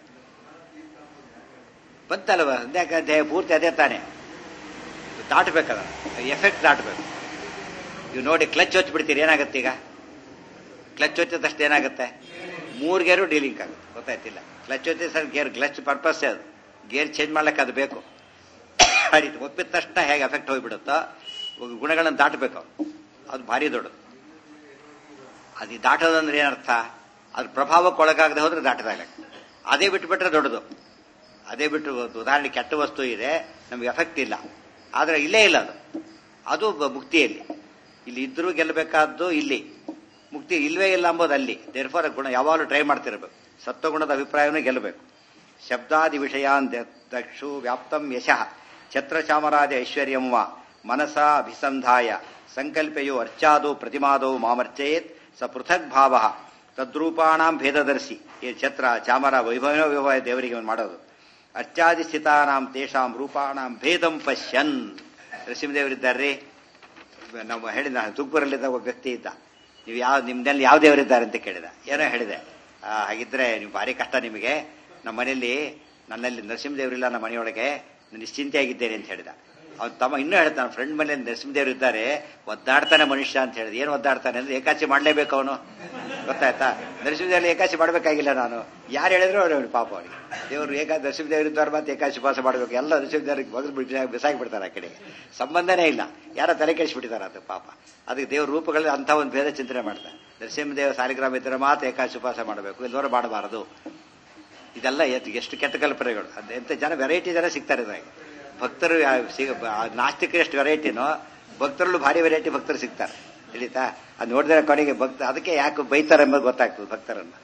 ಬಂತಲ್ವ ಅಧ್ಯಾಯ ಪೂರ್ತಿ ಅದೇ ತಾನೆ ದಾಟಬೇಕದ ಎಫೆಕ್ಟ್ ದಾಟಬೇಕು ಇವು ನೋಡಿ ಕ್ಲಚ್ ಬಿಡ್ತೀರಿ ಏನಾಗುತ್ತೆ ಈಗ ಕ್ಲಚ್ ಹೊತ್ತಿದಷ್ಟು ಏನಾಗುತ್ತೆ ಮೂರು ಗೇರು ಡೀಲಿಂಗ್ ಆಗುತ್ತೆ ಗೊತ್ತಾಯ್ತಿಲ್ಲ ಕ್ಲಚ್ ಹೊತ್ತಿದ ಸರ್ ಗೇರ್ ಕ್ಲಚ್ ಪರ್ಪಸ್ಸೇ ಅದು ಗೇರ್ ಚೇಂಜ್ ಮಾಡ್ಲಿಕ್ಕೆ ಅದು ಬೇಕು ಆ ರೀತಿ ಒಪ್ಪಿದ ತಕ್ಷಣ ಹೇಗೆ ಎಫೆಕ್ಟ್ ಹೋಗ್ಬಿಡುತ್ತೋ ಗುಣಗಳನ್ನು ದಾಟಬೇಕು ಅದು ಭಾರಿ ದೊಡ್ಡದು ಅದು ದಾಟೋದಂದ್ರೆ ಏನರ್ಥ ಅದ್ರ ಪ್ರಭಾವಕ್ಕೆ ಒಳಗಾಗದೆ ಹೋದ್ರೆ ದಾಟದಾಗ ಅದೇ ಬಿಟ್ಬಿಟ್ರೆ ದೊಡ್ಡದು ಅದೇ ಬಿಟ್ಟು ಒಂದು ಉದಾಹರಣೆ ಕೆಟ್ಟ ವಸ್ತು ಇದೆ ನಮ್ಗೆ ಎಫೆಕ್ಟ್ ಇಲ್ಲ ಆದ್ರೆ ಇಲ್ಲೇ ಇಲ್ಲ ಅದು ಅದು ಬ- ಮುಕ್ತಿಯಲ್ಲಿ ಇಲ್ಲಿ ಇದ್ರೂ ಗೆಲ್ಲಬೇಕಾದ್ದು ಇಲ್ಲಿ ಮುಕ್ತಿ ಇಲ್ವೇ ಇಲ್ಲ ಅಂಬೋದು ಅಲ್ಲಿ ದೇರ್ಫಾರ್ ಗುಣ ಯಾವಾಗಲೂ ಟ್ರೈ ಮಾಡ್ತಿರ್ಬೇಕು ಸತ್ವಗುಣದ ಅಭಿಪ್ರಾಯವನ್ನೇ ಗೆಲ್ಲಬೇಕು ಶಬ್ದಾದಿ ವಿಷಯಾನ್ ದಕ್ಷು ವ್ಯಾಪ್ತಂ ಯಶಃ ಛತ್ರಚಾಮರಾಜ ಐಶ್ವರ್ಯಂ ವಾ ಮನಸ ಅಭಿಸಂಧಾಯ ಸಂಕಲ್ಪೆಯೋ ಅರ್ಚಾದೋ ಪ್ರತಿಮಾದೋ ಮಾಮರ್ಚಯೇತ್ ಸ ಪೃಥಕ್ ಭಾವ ತದ್ರೂಪಾಣಾಂ ಭೇದದರ್ಶಿ ಈ ಛತ್ರ ಚಾಮರ ವೈಭವ ವೈಭವ ದೇವರಿಗೆ ಅವ್ನು ಮಾಡೋದು ಅರ್ಚಾದಿ ಸ್ಥಿತಾನಾಂ ತೇಷಾಂ ರೂಪಾಣಾಂ ಭೇದಂ ಪಶ್ಯನ್ ನರಸಿಂಹದೇವರಿದ್ದಾರ್ರಿ ನಮ್ಮ ಹೇಳಿದ ತುಗ್ಪುರಲ್ಲಿದ್ದ ಒಬ್ಬ ವ್ಯಕ್ತಿ ಇದ್ದ ನೀವು ಯಾವ ನಿಮ್ದಲ್ಲಿ ಯಾವ ದೇವರಿದ್ದಾರೆ ಅಂತ ಕೇಳಿದ ಏನೋ ಹೇಳಿದೆ ಆ, ಹಾಗಿದ್ರೆ ನೀವು ಭಾರಿ ಕಷ್ಟ ನಿಮಗೆ ನಮ್ಮ ಮನೆಯಲ್ಲಿ ನನ್ನಲ್ಲಿ ನರಸಿಂಹದೇವರಿಲ್ಲ ನಮ್ಮ ಮನೆಯೊಳಗೆ ನಾನು ನಿಶ್ಚಿಂತೆಯಾಗಿದ್ದೇನೆ ಅಂತ ಹೇಳಿದ ಅವ್ನು ತಮ್ಮ ಇನ್ನೂ ಹೇಳ್ತಾನೆ ಫ್ರೆಂಡ್ ಮನೇಲಿ ನರಸಿಂಹದೇವರು ಇದ್ದಾರೆ ಒದ್ದಾಡ್ತಾನೆ ಮನುಷ್ಯ ಅಂತ ಹೇಳಿದ ಏನು ಒದ್ದಾಡ್ತಾನೆ ಅಂದ್ರೆ ಏಕಾಚಿ ಮಾಡ್ಲೇಬೇಕು ಅವನು ಗೊತ್ತಾಯ್ತಾ ನರಸಿಂಹದೇವರಲ್ಲಿ ಏಕಾಚಿ ಮಾಡಬೇಕಾಗಿಲ್ಲ ನಾನು ಯಾರು ಹೇಳಿದ್ರು ಅವ್ರು ಪಾಪ ಅವನಿಗೆ ದೇವರು ಏಕಾ ನರಸಿಂಹದೇವರು ಇದ್ದವ್ರು ಮತ್ತೆ ಏಕಾಚಿ ಉಪವಾಸ ಮಾಡಬೇಕು ಎಲ್ಲ ನರಸಿಂಹದೇವರಿಗೆ ಮೊದಲು ಬಿಟ್ಟು ಬಿಸಾಕಿ ಬಿಡ್ತಾರೆ ಆ ಕಡೆಗೆ ಸಂಬಂಧನೇ ಇಲ್ಲ ಯಾರೋ ತಲೆ ಕೆಡಿಸ್ಬಿಟ್ಟಿದ್ದಾರೆ ಅದು ಪಾಪ ಅದಕ್ಕೆ ದೇವ್ರ ರೂಪಗಳಲ್ಲಿ ಅಂಥ ಒಂದು ಭೇದ ಚಿಂತನೆ ಮಾಡ್ತಾರೆ ನರಸಿಂಹದೇವ ಸಾಲಿಗ್ರಾಮ ಇದ್ದರೆ ಮಾತ್ರ ಏಕಾಚಿ ಉಪವಾಸ ಮಾಡಬೇಕು ಇಲ್ಲವರ ಮಾಡಬಾರದು ಇದೆಲ್ಲ ಎತ್- ಎಷ್ಟು ಕೆಟ್ಟ ಕಲ್ಪನೆಗಳು ಅದು ಎಂತ ಜನ ವೆರೈಟಿ ಜನ ಸಿಗ್ತಾರೆ ಇದ್ರಾಗ ಭಕ್ತರು ಯಾ- ಸಿಗ ಆ ನಾಸ್ತಿಕರು ಎಷ್ಟು ವೆರೈಟಿನೋ ಭಕ್ತರಲ್ಲೂ ಭಾರಿ ವೆರೈಟಿ ಭಕ್ತರು ಸಿಗ್ತಾರೆ ತಿಳಿತಾ ಅದು ನೋಡಿದ್ರೆ ಕೊನೆಗೆ ಭಕ್ತ ಅದಕ್ಕೆ ಯಾಕೆ ಬೈತಾರೆ ಎಂಬುದು ಗೊತ್ತಾಗ್ತದೆ ಭಕ್ತರನ್ನ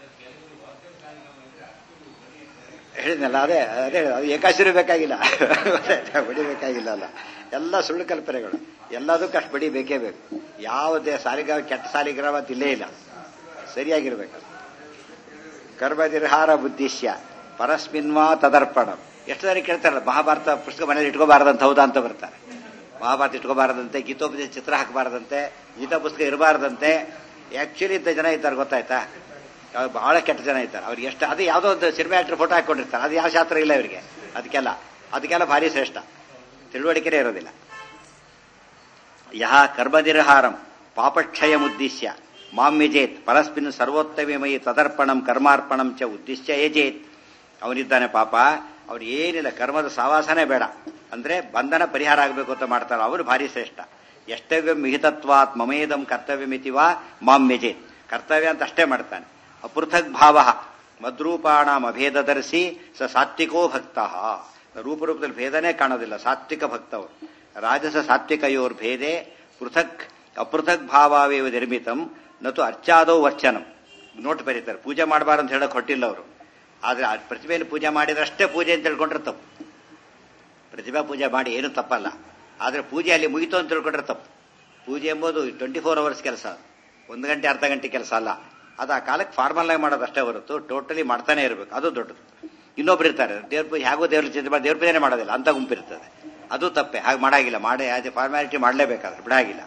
ಹೇಳಿದ್ನಲ್ಲ ಅದೇ ಅದೇ ಅದು ಏಕಾಶಿರು ಬೇಕಾಗಿಲ್ಲ ಬಡಿಬೇಕಾಗಿಲ್ಲ ಅಲ್ಲ ಎಲ್ಲ ಸುಳ್ಳು ಕಲ್ಪನೆಗಳು ಎಲ್ಲದಕ್ಕೂ ಅಷ್ಟು ಬಡಿ ಬೇಕೇ ಬೇಕು ಯಾವುದೇ ಸಾಲಿಗ್ರಾಮ ಕೆಟ್ಟ ಸಾಲಿಗ್ರಾಮ ಅಂತ ಇಲ್ಲೇ ಇಲ್ಲ ಸರಿಯಾಗಿರ್ಬೇಕು ಕರ್ಮದಿರ್ಹಾರ ಬುದ್ಧಿಶ್ಯ ಪರಸ್ಮಿನ್ವಾ ತದರ್ಪಣ ಎಷ್ಟು ಜನ ಕೇಳ್ತಾರಲ್ಲ ಮಹಾಭಾರತ ಪುಸ್ತಕ ಮನೇಲಿ ಇಟ್ಕೋಬಾರದಂತ ಹೌದಾ ಅಂತ ಬರ್ತಾರೆ ಮಹಾಭಾರತ ಇಟ್ಕೋಬಾರದಂತೆ ಗೀತೋಪದೇಶ ಚಿತ್ರ ಹಾಕಬಾರದಂತೆ ಗೀತಾ ಪುಸ್ತಕ ಇರಬಾರದಂತೆ ಆಕ್ಚುಲಿ ಇಂಥ ಜನ ಇದ್ದಾರೆ ಗೊತ್ತಾಯ್ತಾ ಅವ್ರು ಬಹಳ ಕೆಟ್ಟ ಜನ ಇದ್ದಾರೆ ಅವ್ರಿಗೆ ಎಷ್ಟು ಅದು ಯಾವುದೋ ಒಂದು ಸಿನಿಮಾ ಆಕ್ಟರ್ ಫೋಟೋ ಹಾಕೊಂಡಿರ್ತಾರೆ ಅದು ಯಾವ ಶಾಸ್ತ್ರ ಇಲ್ಲ ಇವರಿಗೆ ಅದಕ್ಕೆಲ್ಲ ಅದಕ್ಕೆಲ್ಲ ಭಾರಿ ಶ್ರೇಷ್ಠ ತಿಳುವಳಿಕೆನೇ ಇರೋದಿಲ್ಲ ಯಹ ಕರ್ಮದಿರ್ಹಾರಂ ಪಾಪಕ್ಷಯಮುದ್ದೇಶ್ಯ ಮಾಂ ಯಜೇತ್ ಪರಸ್ಮಿನ್ ಸರ್ವೋತ್ತಮಮಯಿ ತದರ್ಪಣಂ ಕರ್ಮಾರ್ಪಣಂ ಚ ಉದ್ದೇಶ್ಯ ಯಜೇತ್ ಅವನಿದ್ದಾನೆ ಪಾಪ ಅವ್ರು ಏನಿಲ್ಲ ಕರ್ಮದ ಸಾವಾಸನೇ ಬೇಡ ಅಂದ್ರೆ ಬಂಧನ ಪರಿಹಾರ ಆಗಬೇಕು ಅಂತ ಮಾಡ್ತಾರೆ ಅವನು ಭಾರಿ ಶ್ರೇಷ್ಠ ಎಷ್ಟವ್ಯಂ ವಿಹಿತತ್ವಾತ್ ಮಮೇದಂ ಕರ್ತವ್ಯಮಿತಿವಾ ಮಾಂ ಯಜೇತ್ ಕರ್ತವ್ಯ ಅಂತ ಅಷ್ಟೇ ಮಾಡ್ತಾನೆ ಅಪೃಥಕ್ ಭಾವ ಮದ್ರೂಪಾಣಾಂ ಅಭೇದದರ್ಶಿ ಸ ಸಾತ್ವಿಕೋ ಭಕ್ತ ರೂಪರೂಪದಲ್ಲಿ ಭೇದನೇ ಕಾಣೋದಿಲ್ಲ ಸಾತ್ವಿಕ ಭಕ್ತವರು ರಾಜಸ ಸಾತ್ವಿಕಯೋರ್ ಭೇದೆ ಪೃಥಕ್ ಅಪೃಥಕ್ ಭಾವಾವೇವ ನಿರ್ಮಿತಂ ನತು ಅರ್ಚಾದೋ ವರ್ಚನಂ ನೋಟ್ ಬರೀತಾರೆ ಪೂಜೆ ಮಾಡಬಾರ್ದು ಅಂತ ಹೇಳಕ್ ಹೊಟ್ಟಿಲ್ಲ ಅವರು ಆದ್ರೆ ಆ ಪ್ರತಿಭೆಯನ್ನು ಪೂಜೆ ಮಾಡಿದ್ರಷ್ಟೇ ಪೂಜೆ ಅಂತ ತಿಳ್ಕೊಂಡ್ರೆ ತಪ್ಪು ಪ್ರತಿಭಾ ಪೂಜೆ ಮಾಡಿ ಏನು ತಪ್ಪಲ್ಲ ಆದ್ರೆ ಪೂಜೆ ಅಲ್ಲಿ ಮುಗಿತು ಅಂತ ತಿಳ್ಕೊಂಡ್ರೆ ತಪ್ಪು ಪೂಜೆ ಎಂಬುದು ಟ್ವೆಂಟಿ ಫೋರ್ ಅವರ್ಸ್ ಕೆಲಸ ಒಂದು ಗಂಟೆ ಅರ್ಧ ಗಂಟೆ ಕೆಲಸ ಅಲ್ಲ ಅದು ಆ ಕಾಲಕ್ಕೆ ಫಾರ್ಮಲ್ ಆಗಿ ಮಾಡೋದು ಅಷ್ಟೇ ಹೊರತು ಟೋಟಲಿ ಮಾಡ್ತಾನೆ ಇರಬೇಕು ಅದು ದೊಡ್ಡದು ಇನ್ನೊಬ್ರು ಇರ್ತಾರೆ ದೇವ್ರ ಪೂಜೆ ಹೇಗೋ ದೇವ್ರ ಚಿಂತೆ ಮಾಡಿ ದೇವ್ರ ಪೂಜೆನೇ ಮಾಡೋದಿಲ್ಲ ಅಂತ ಗುಂಪಿರ್ತದೆ ಅದು ತಪ್ಪೆ ಹಾಗೆ ಮಾಡಾಗಿಲ್ಲ ಮಾಡಿ ಆಸ್ ಫಾರ್ಮಾಲಿಟಿ ಮಾಡಲೇಬೇಕಾದ್ರೆ ಬಿಡಾಗಿಲ್ಲ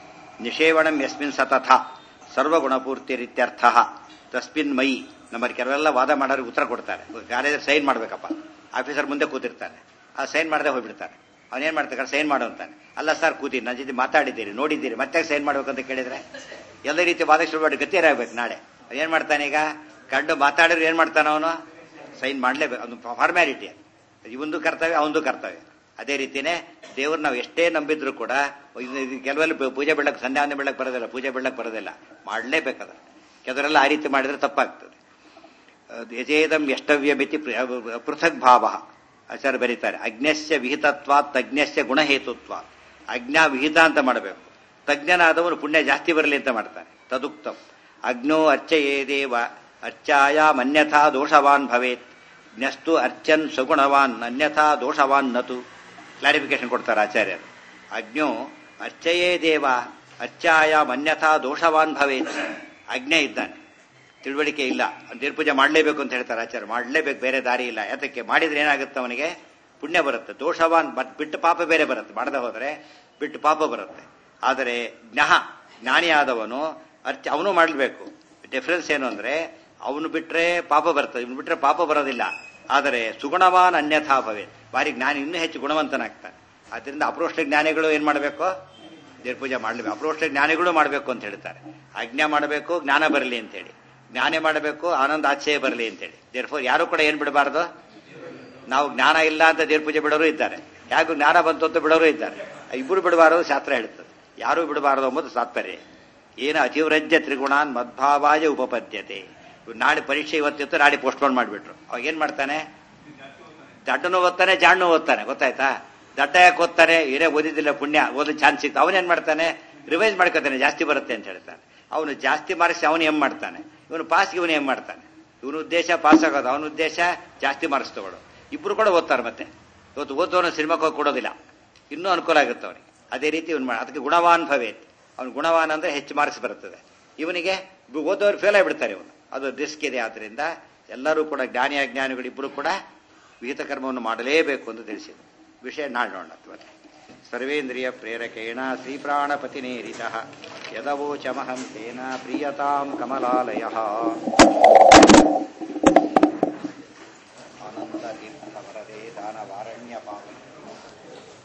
ನಿಷೇವಣಂ ಯಸ್ಮಿನ್ ಸತಥ ಸರ್ವಗುಣಪೂರ್ತಿ ರೀತ್ಯರ್ಥ ತಸ್ಮಿನ್ ಮೈ ನಮ್ಮಲ್ಲಿ ಕೆಲವೆಲ್ಲ ವಾದ ಮಾಡೋರಿಗೆ ಉತ್ತರ ಕೊಡ್ತಾರೆ ಕಾಲೇಜಲ್ಲಿ ಸೈನ್ ಮಾಡ್ಬೇಕಪ್ಪ ಆಫೀಸರ್ ಮುಂದೆ ಕೂತಿರ್ತಾನೆ ಆ ಸೈನ್ ಮಾಡದೆ ಹೋಗ್ಬಿಡ್ತಾನೆ ಅವನೇನ್ ಮಾಡ್ತಾರೆ ಸೈನ್ ಮಾಡು ಅಂತಾನೆ ಅಲ್ಲ ಸರ್ ಕೂತಿ ನನ್ನ ಜೊತೆ ಮಾತಾಡಿದ್ದೀರಿ ನೋಡಿದ್ದೀರಿ ಮತ್ತೆ ಸೈನ್ ಮಾಡ್ಬೇಕಂತ ಕೇಳಿದ್ರೆ ಎಲ್ಲ ರೀತಿ ವಾದ ಶುರು ಮಾಡಿ ಗತಿಯರಾಗಬೇಕು ನಾಳೆ ಏನ್ ಮಾಡ್ತಾನೆ ಈಗ ಕಂಡು ಮಾತಾಡಿದ್ರೆ ಏನ್ ಮಾಡ್ತಾನೆ ಅವನು ಸೈನ್ ಮಾಡ್ಲೇಬೇಕು ಅದು ಫಾರ್ಮ್ಯಾಲಿಟಿ ಇವಂದು ಕರ್ತವ್ಯ ಅವಂದು ಕರ್ತವ್ಯ ಅದೇ ರೀತಿನೇ ದೇವ್ರು ನಾವು ಎಷ್ಟೇ ನಂಬಿದ್ರು ಕೂಡ ಇದು- ಇದು ಕೆಲವೆಲ್ಲ ಪೂ- ಪೂಜೆ ಬೆಳಕ್ ಸಂಧ್ಯಾವಂದನೆ ಬೆಳಕ್ ಬರೋದಿಲ್ಲ ಪೂಜೆ ಬೆಳಕ್ ಬರೋದಿಲ್ಲ ಮಾಡಲೇಬೇಕದ ಕೆಲವರೆಲ್ಲ ಆ ರೀತಿ ಮಾಡಿದ್ರೆ ತಪ್ಪಾಗ್ತದೆ ಅಹ್ ಯಜೇದಂ ಎಷ್ಟವ್ಯ ಮಿತಿ ಪ್ರ- ಪೃಥಕ್ ಭಾವ ಆಚಾರ್ಯ ಬರೀತಾರೆ ಅಜ್ಞಸ್ಯ ವಿಹಿತತ್ವ ತಜ್ಞಸ್ಯ ಗುಣಹೇತುತ್ವ ಅಜ್ಞಾ ವಿಹಿತ ಅಂತ ಮಾಡಬೇಕು ತಜ್ಞನಾದವನು ಪುಣ್ಯ ಜಾಸ್ತಿ ಬರಲಿ ಅಂತ ಮಾಡ್ತಾನೆ ತದುಕ್ತಂ ಅಗ್ನೋ ಅರ್ಚಯೇದೇವ ಅರ್ಚಾಯ ಅನ್ಯಥಾ ದೋಷವಾನ್ ಭವೇತ್ ಜ್ಞಸ್ತು ಅರ್ಚನ್ ಸಗುಣವಾನ್ ಅನ್ಯಥಾ ದೋಷವಾನ್ ನತು ಕ್ಲಾರಿಫಿಕೇಶನ್ ಕೊಡ್ತಾರೆ ಆಚಾರ್ಯರು ಅಗ್ನೋ ಅರ್ಚಯೇ ದೇವ ಅರ್ಚಾಯ ಅನ್ಯಥಾ ದೋಷವಾನ್ ಭವೇತ್ ಅಜ್ಞೆ ಇದ್ದಾನೆ ತಿಳುವಳಿಕೆ ಇಲ್ಲ ದೇವ್ರ ಪೂಜೆ ಮಾಡಲೇಬೇಕು ಅಂತ ಹೇಳ್ತಾರೆ ಆಚಾರ್ಯ ಮಾಡಲೇಬೇಕು ಬೇರೆ ದಾರಿ ಇಲ್ಲ ಯಾತಕ್ಕೆ ಮಾಡಿದ್ರೆ ಏನಾಗುತ್ತೆ ಅವನಿಗೆ ಪುಣ್ಯ ಬರುತ್ತೆ ದೋಷವಾನ್ ಬಟ್ ಬಿಟ್ಟು ಪಾಪ ಬೇರೆ ಬರುತ್ತೆ ಮಾಡದೆ ಹೋದರೆ ಬಿಟ್ಟು ಪಾಪ ಬರುತ್ತೆ ಆದರೆ ಜ್ಞಃ ಜ್ಞಾನಿಯಾದವನು ಅರ್ಚ ಅವನು ಮಾಡಬೇಕು ಡಿಫರೆನ್ಸ್ ಏನು ಅಂದ್ರೆ ಅವನು ಬಿಟ್ರೆ ಪಾಪ ಬರ್ತದೆ ಇವನು ಬಿಟ್ರೆ ಪಾಪ ಬರೋದಿಲ್ಲ ಆದರೆ ಸುಗುಣವಾನ್ ಅನ್ಯಥಾ ಭವೆ ಬಾರಿ ಜ್ಞಾನಿ ಇನ್ನೂ ಹೆಚ್ಚು ಗುಣವಂತನಾಗ್ತಾನೆ ಆದ್ರಿಂದ ಅಪ್ರೋಷ್ಟ ಜ್ಞಾನಿಗಳು ಏನ್ ಮಾಡಬೇಕು ದೇವ್ರ ಪೂಜೆ ಮಾಡಲೇಬೇಕು ಅಪ್ರೋಷ್ಟ ಜ್ಞಾನಿಗಳು ಮಾಡಬೇಕು ಅಂತ ಹೇಳ್ತಾರೆ ಆಜ್ಞಾ ಮಾಡಬೇಕು ಜ್ಞಾನ ಬರಲಿ ಅಂತೇಳಿ ಜ್ಞಾನ ಮಾಡಬೇಕು ಆನಂದ ಆಚೆಯೇ ಬರಲಿ ಅಂತೇಳಿ ದೇರ್ಫೋರ್ ಯಾರು ಕೂಡ ಏನ್ ಬಿಡಬಾರ್ದು ನಾವು ಜ್ಞಾನ ಇಲ್ಲ ಅಂತ ದೇವ್ರ ಪೂಜೆ ಬಿಡೋರು ಇದ್ದಾರೆ ಯಾಕೆ ಜ್ಞಾನ ಬಂತು ಅಂತ ಬಿಡೋರು ಇದ್ದಾರೆ ಇಬ್ಬರು ಬಿಡಬಾರದು ಶಾಸ್ತ್ರ ಹೇಳ್ತದೆ ಯಾರು ಬಿಡಬಾರದು ಎಂಬುದು ತಾತ್ಪರ್ಯ ಏನು ಅತಿವ್ರಜ್ಯ ತ್ರಿಗುಣಾನ್ ಮದ್ಭಾವಾಯ ಉಪಪದ್ಯತೆ ಇವ್ರು ನಾಳೆ ಪರೀಕ್ಷೆ ಇವತ್ತಿತ್ತು ನಾಳೆ ಪೋಸ್ಟ್ಪೋನ್ ಮಾಡಿಬಿಟ್ರು ಅವಾಗ ಏನ್ ಮಾಡ್ತಾನೆ ದಡ್ಡನು ಓದ್ತಾನೆ ಜಾಣ್ಣು ಓದ್ತಾನೆ ಗೊತ್ತಾಯ್ತಾ ದಡ್ಡ ಯಾಕೆ ಓದ್ತಾನೆ ಏನೇ ಓದಿದ್ದಿಲ್ಲ ಪುಣ್ಯ ಓದೋ ಚಾನ್ಸ್ ಸಿಕ್ತು ಅವನೇನ್ ಮಾಡ್ತಾನೆ ರಿವೈಸ್ ಮಾಡ್ಕೊತಾನೆ ಜಾಸ್ತಿ ಬರುತ್ತೆ ಅಂತ ಹೇಳ್ತಾನೆ ಅವನು ಜಾಸ್ತಿ ಮಾರ್ಕ್ಸ್ ಅವನು ಏನ್ ಮಾಡ್ತಾನೆ ಇವನು ಪಾಸ್ ಇವನು ಏನ್ ಮಾಡ್ತಾನೆ ಇವನ ಉದ್ದೇಶ ಪಾಸ್ ಆಗೋದು ಅವನ ಉದ್ದೇಶ ಜಾಸ್ತಿ ಮಾರ್ಕ್ಸ್ ತಗೊಳ್ಳೋದು ಇಬ್ರು ಕೂಡ ಓದ್ತಾರೆ ಮತ್ತೆ ಇವತ್ತು ಓದೋನು ಸಿನಿಮಾಕ್ಕೆ ಹೋಗಿ ಕೊಡೋದಿಲ್ಲ ಇನ್ನೂ ಅನುಕೂಲ ಆಗುತ್ತೆ ಅವನಿಗೆ ಅದೇ ರೀತಿ ಇವನು ಮಾಡ ಅದಕ್ಕೆ ಗುಣವಾನ್ ಭವೇತ್ ಅವನು ಗುಣವಾನ್ ಅಂದ್ರೆ ಹೆಚ್ಚು ಮಾರ್ಕ್ಸ್ ಬರ್ತದೆ ಇವನಿಗೆ ಓದೋರು ಫೇಲ್ ಆಗಿಬಿಡ್ತಾರೆ ಇವನು ಅದು ರಿಸ್ಕ್ ಇದೆ ಆದ್ರಿಂದ ಎಲ್ಲರೂ ಕೂಡ ಜ್ಞಾನಿ ಅಜ್ಞಾನಿಗಳಿಬ್ಬರು ಕೂಡ ವಿಹಿತ ಕರ್ಮವನ್ನು ಮಾಡಲೇಬೇಕು ಅಂತ ತಿಳಿಸಿದ್ರು ವಿಷಯ ನಾಳೆ ನೋಡೋಣ ಮತ್ತೆ ಸರ್ವೇಂದ್ರಿಯ ಪ್ರೇರಕೇಣ ಶ್ರೀಪ್ರಾಣಪತಿನೇರಿತ ಯದವೋಚಮಹಂ ತೇನ ಪ್ರಿಯತಾಂ ಕಮಲಾಲಯ ಆನಂದ ತೀರ್ಥ ವರದೇ ದಾನವಾರಣ್ಯ ಪಾವನ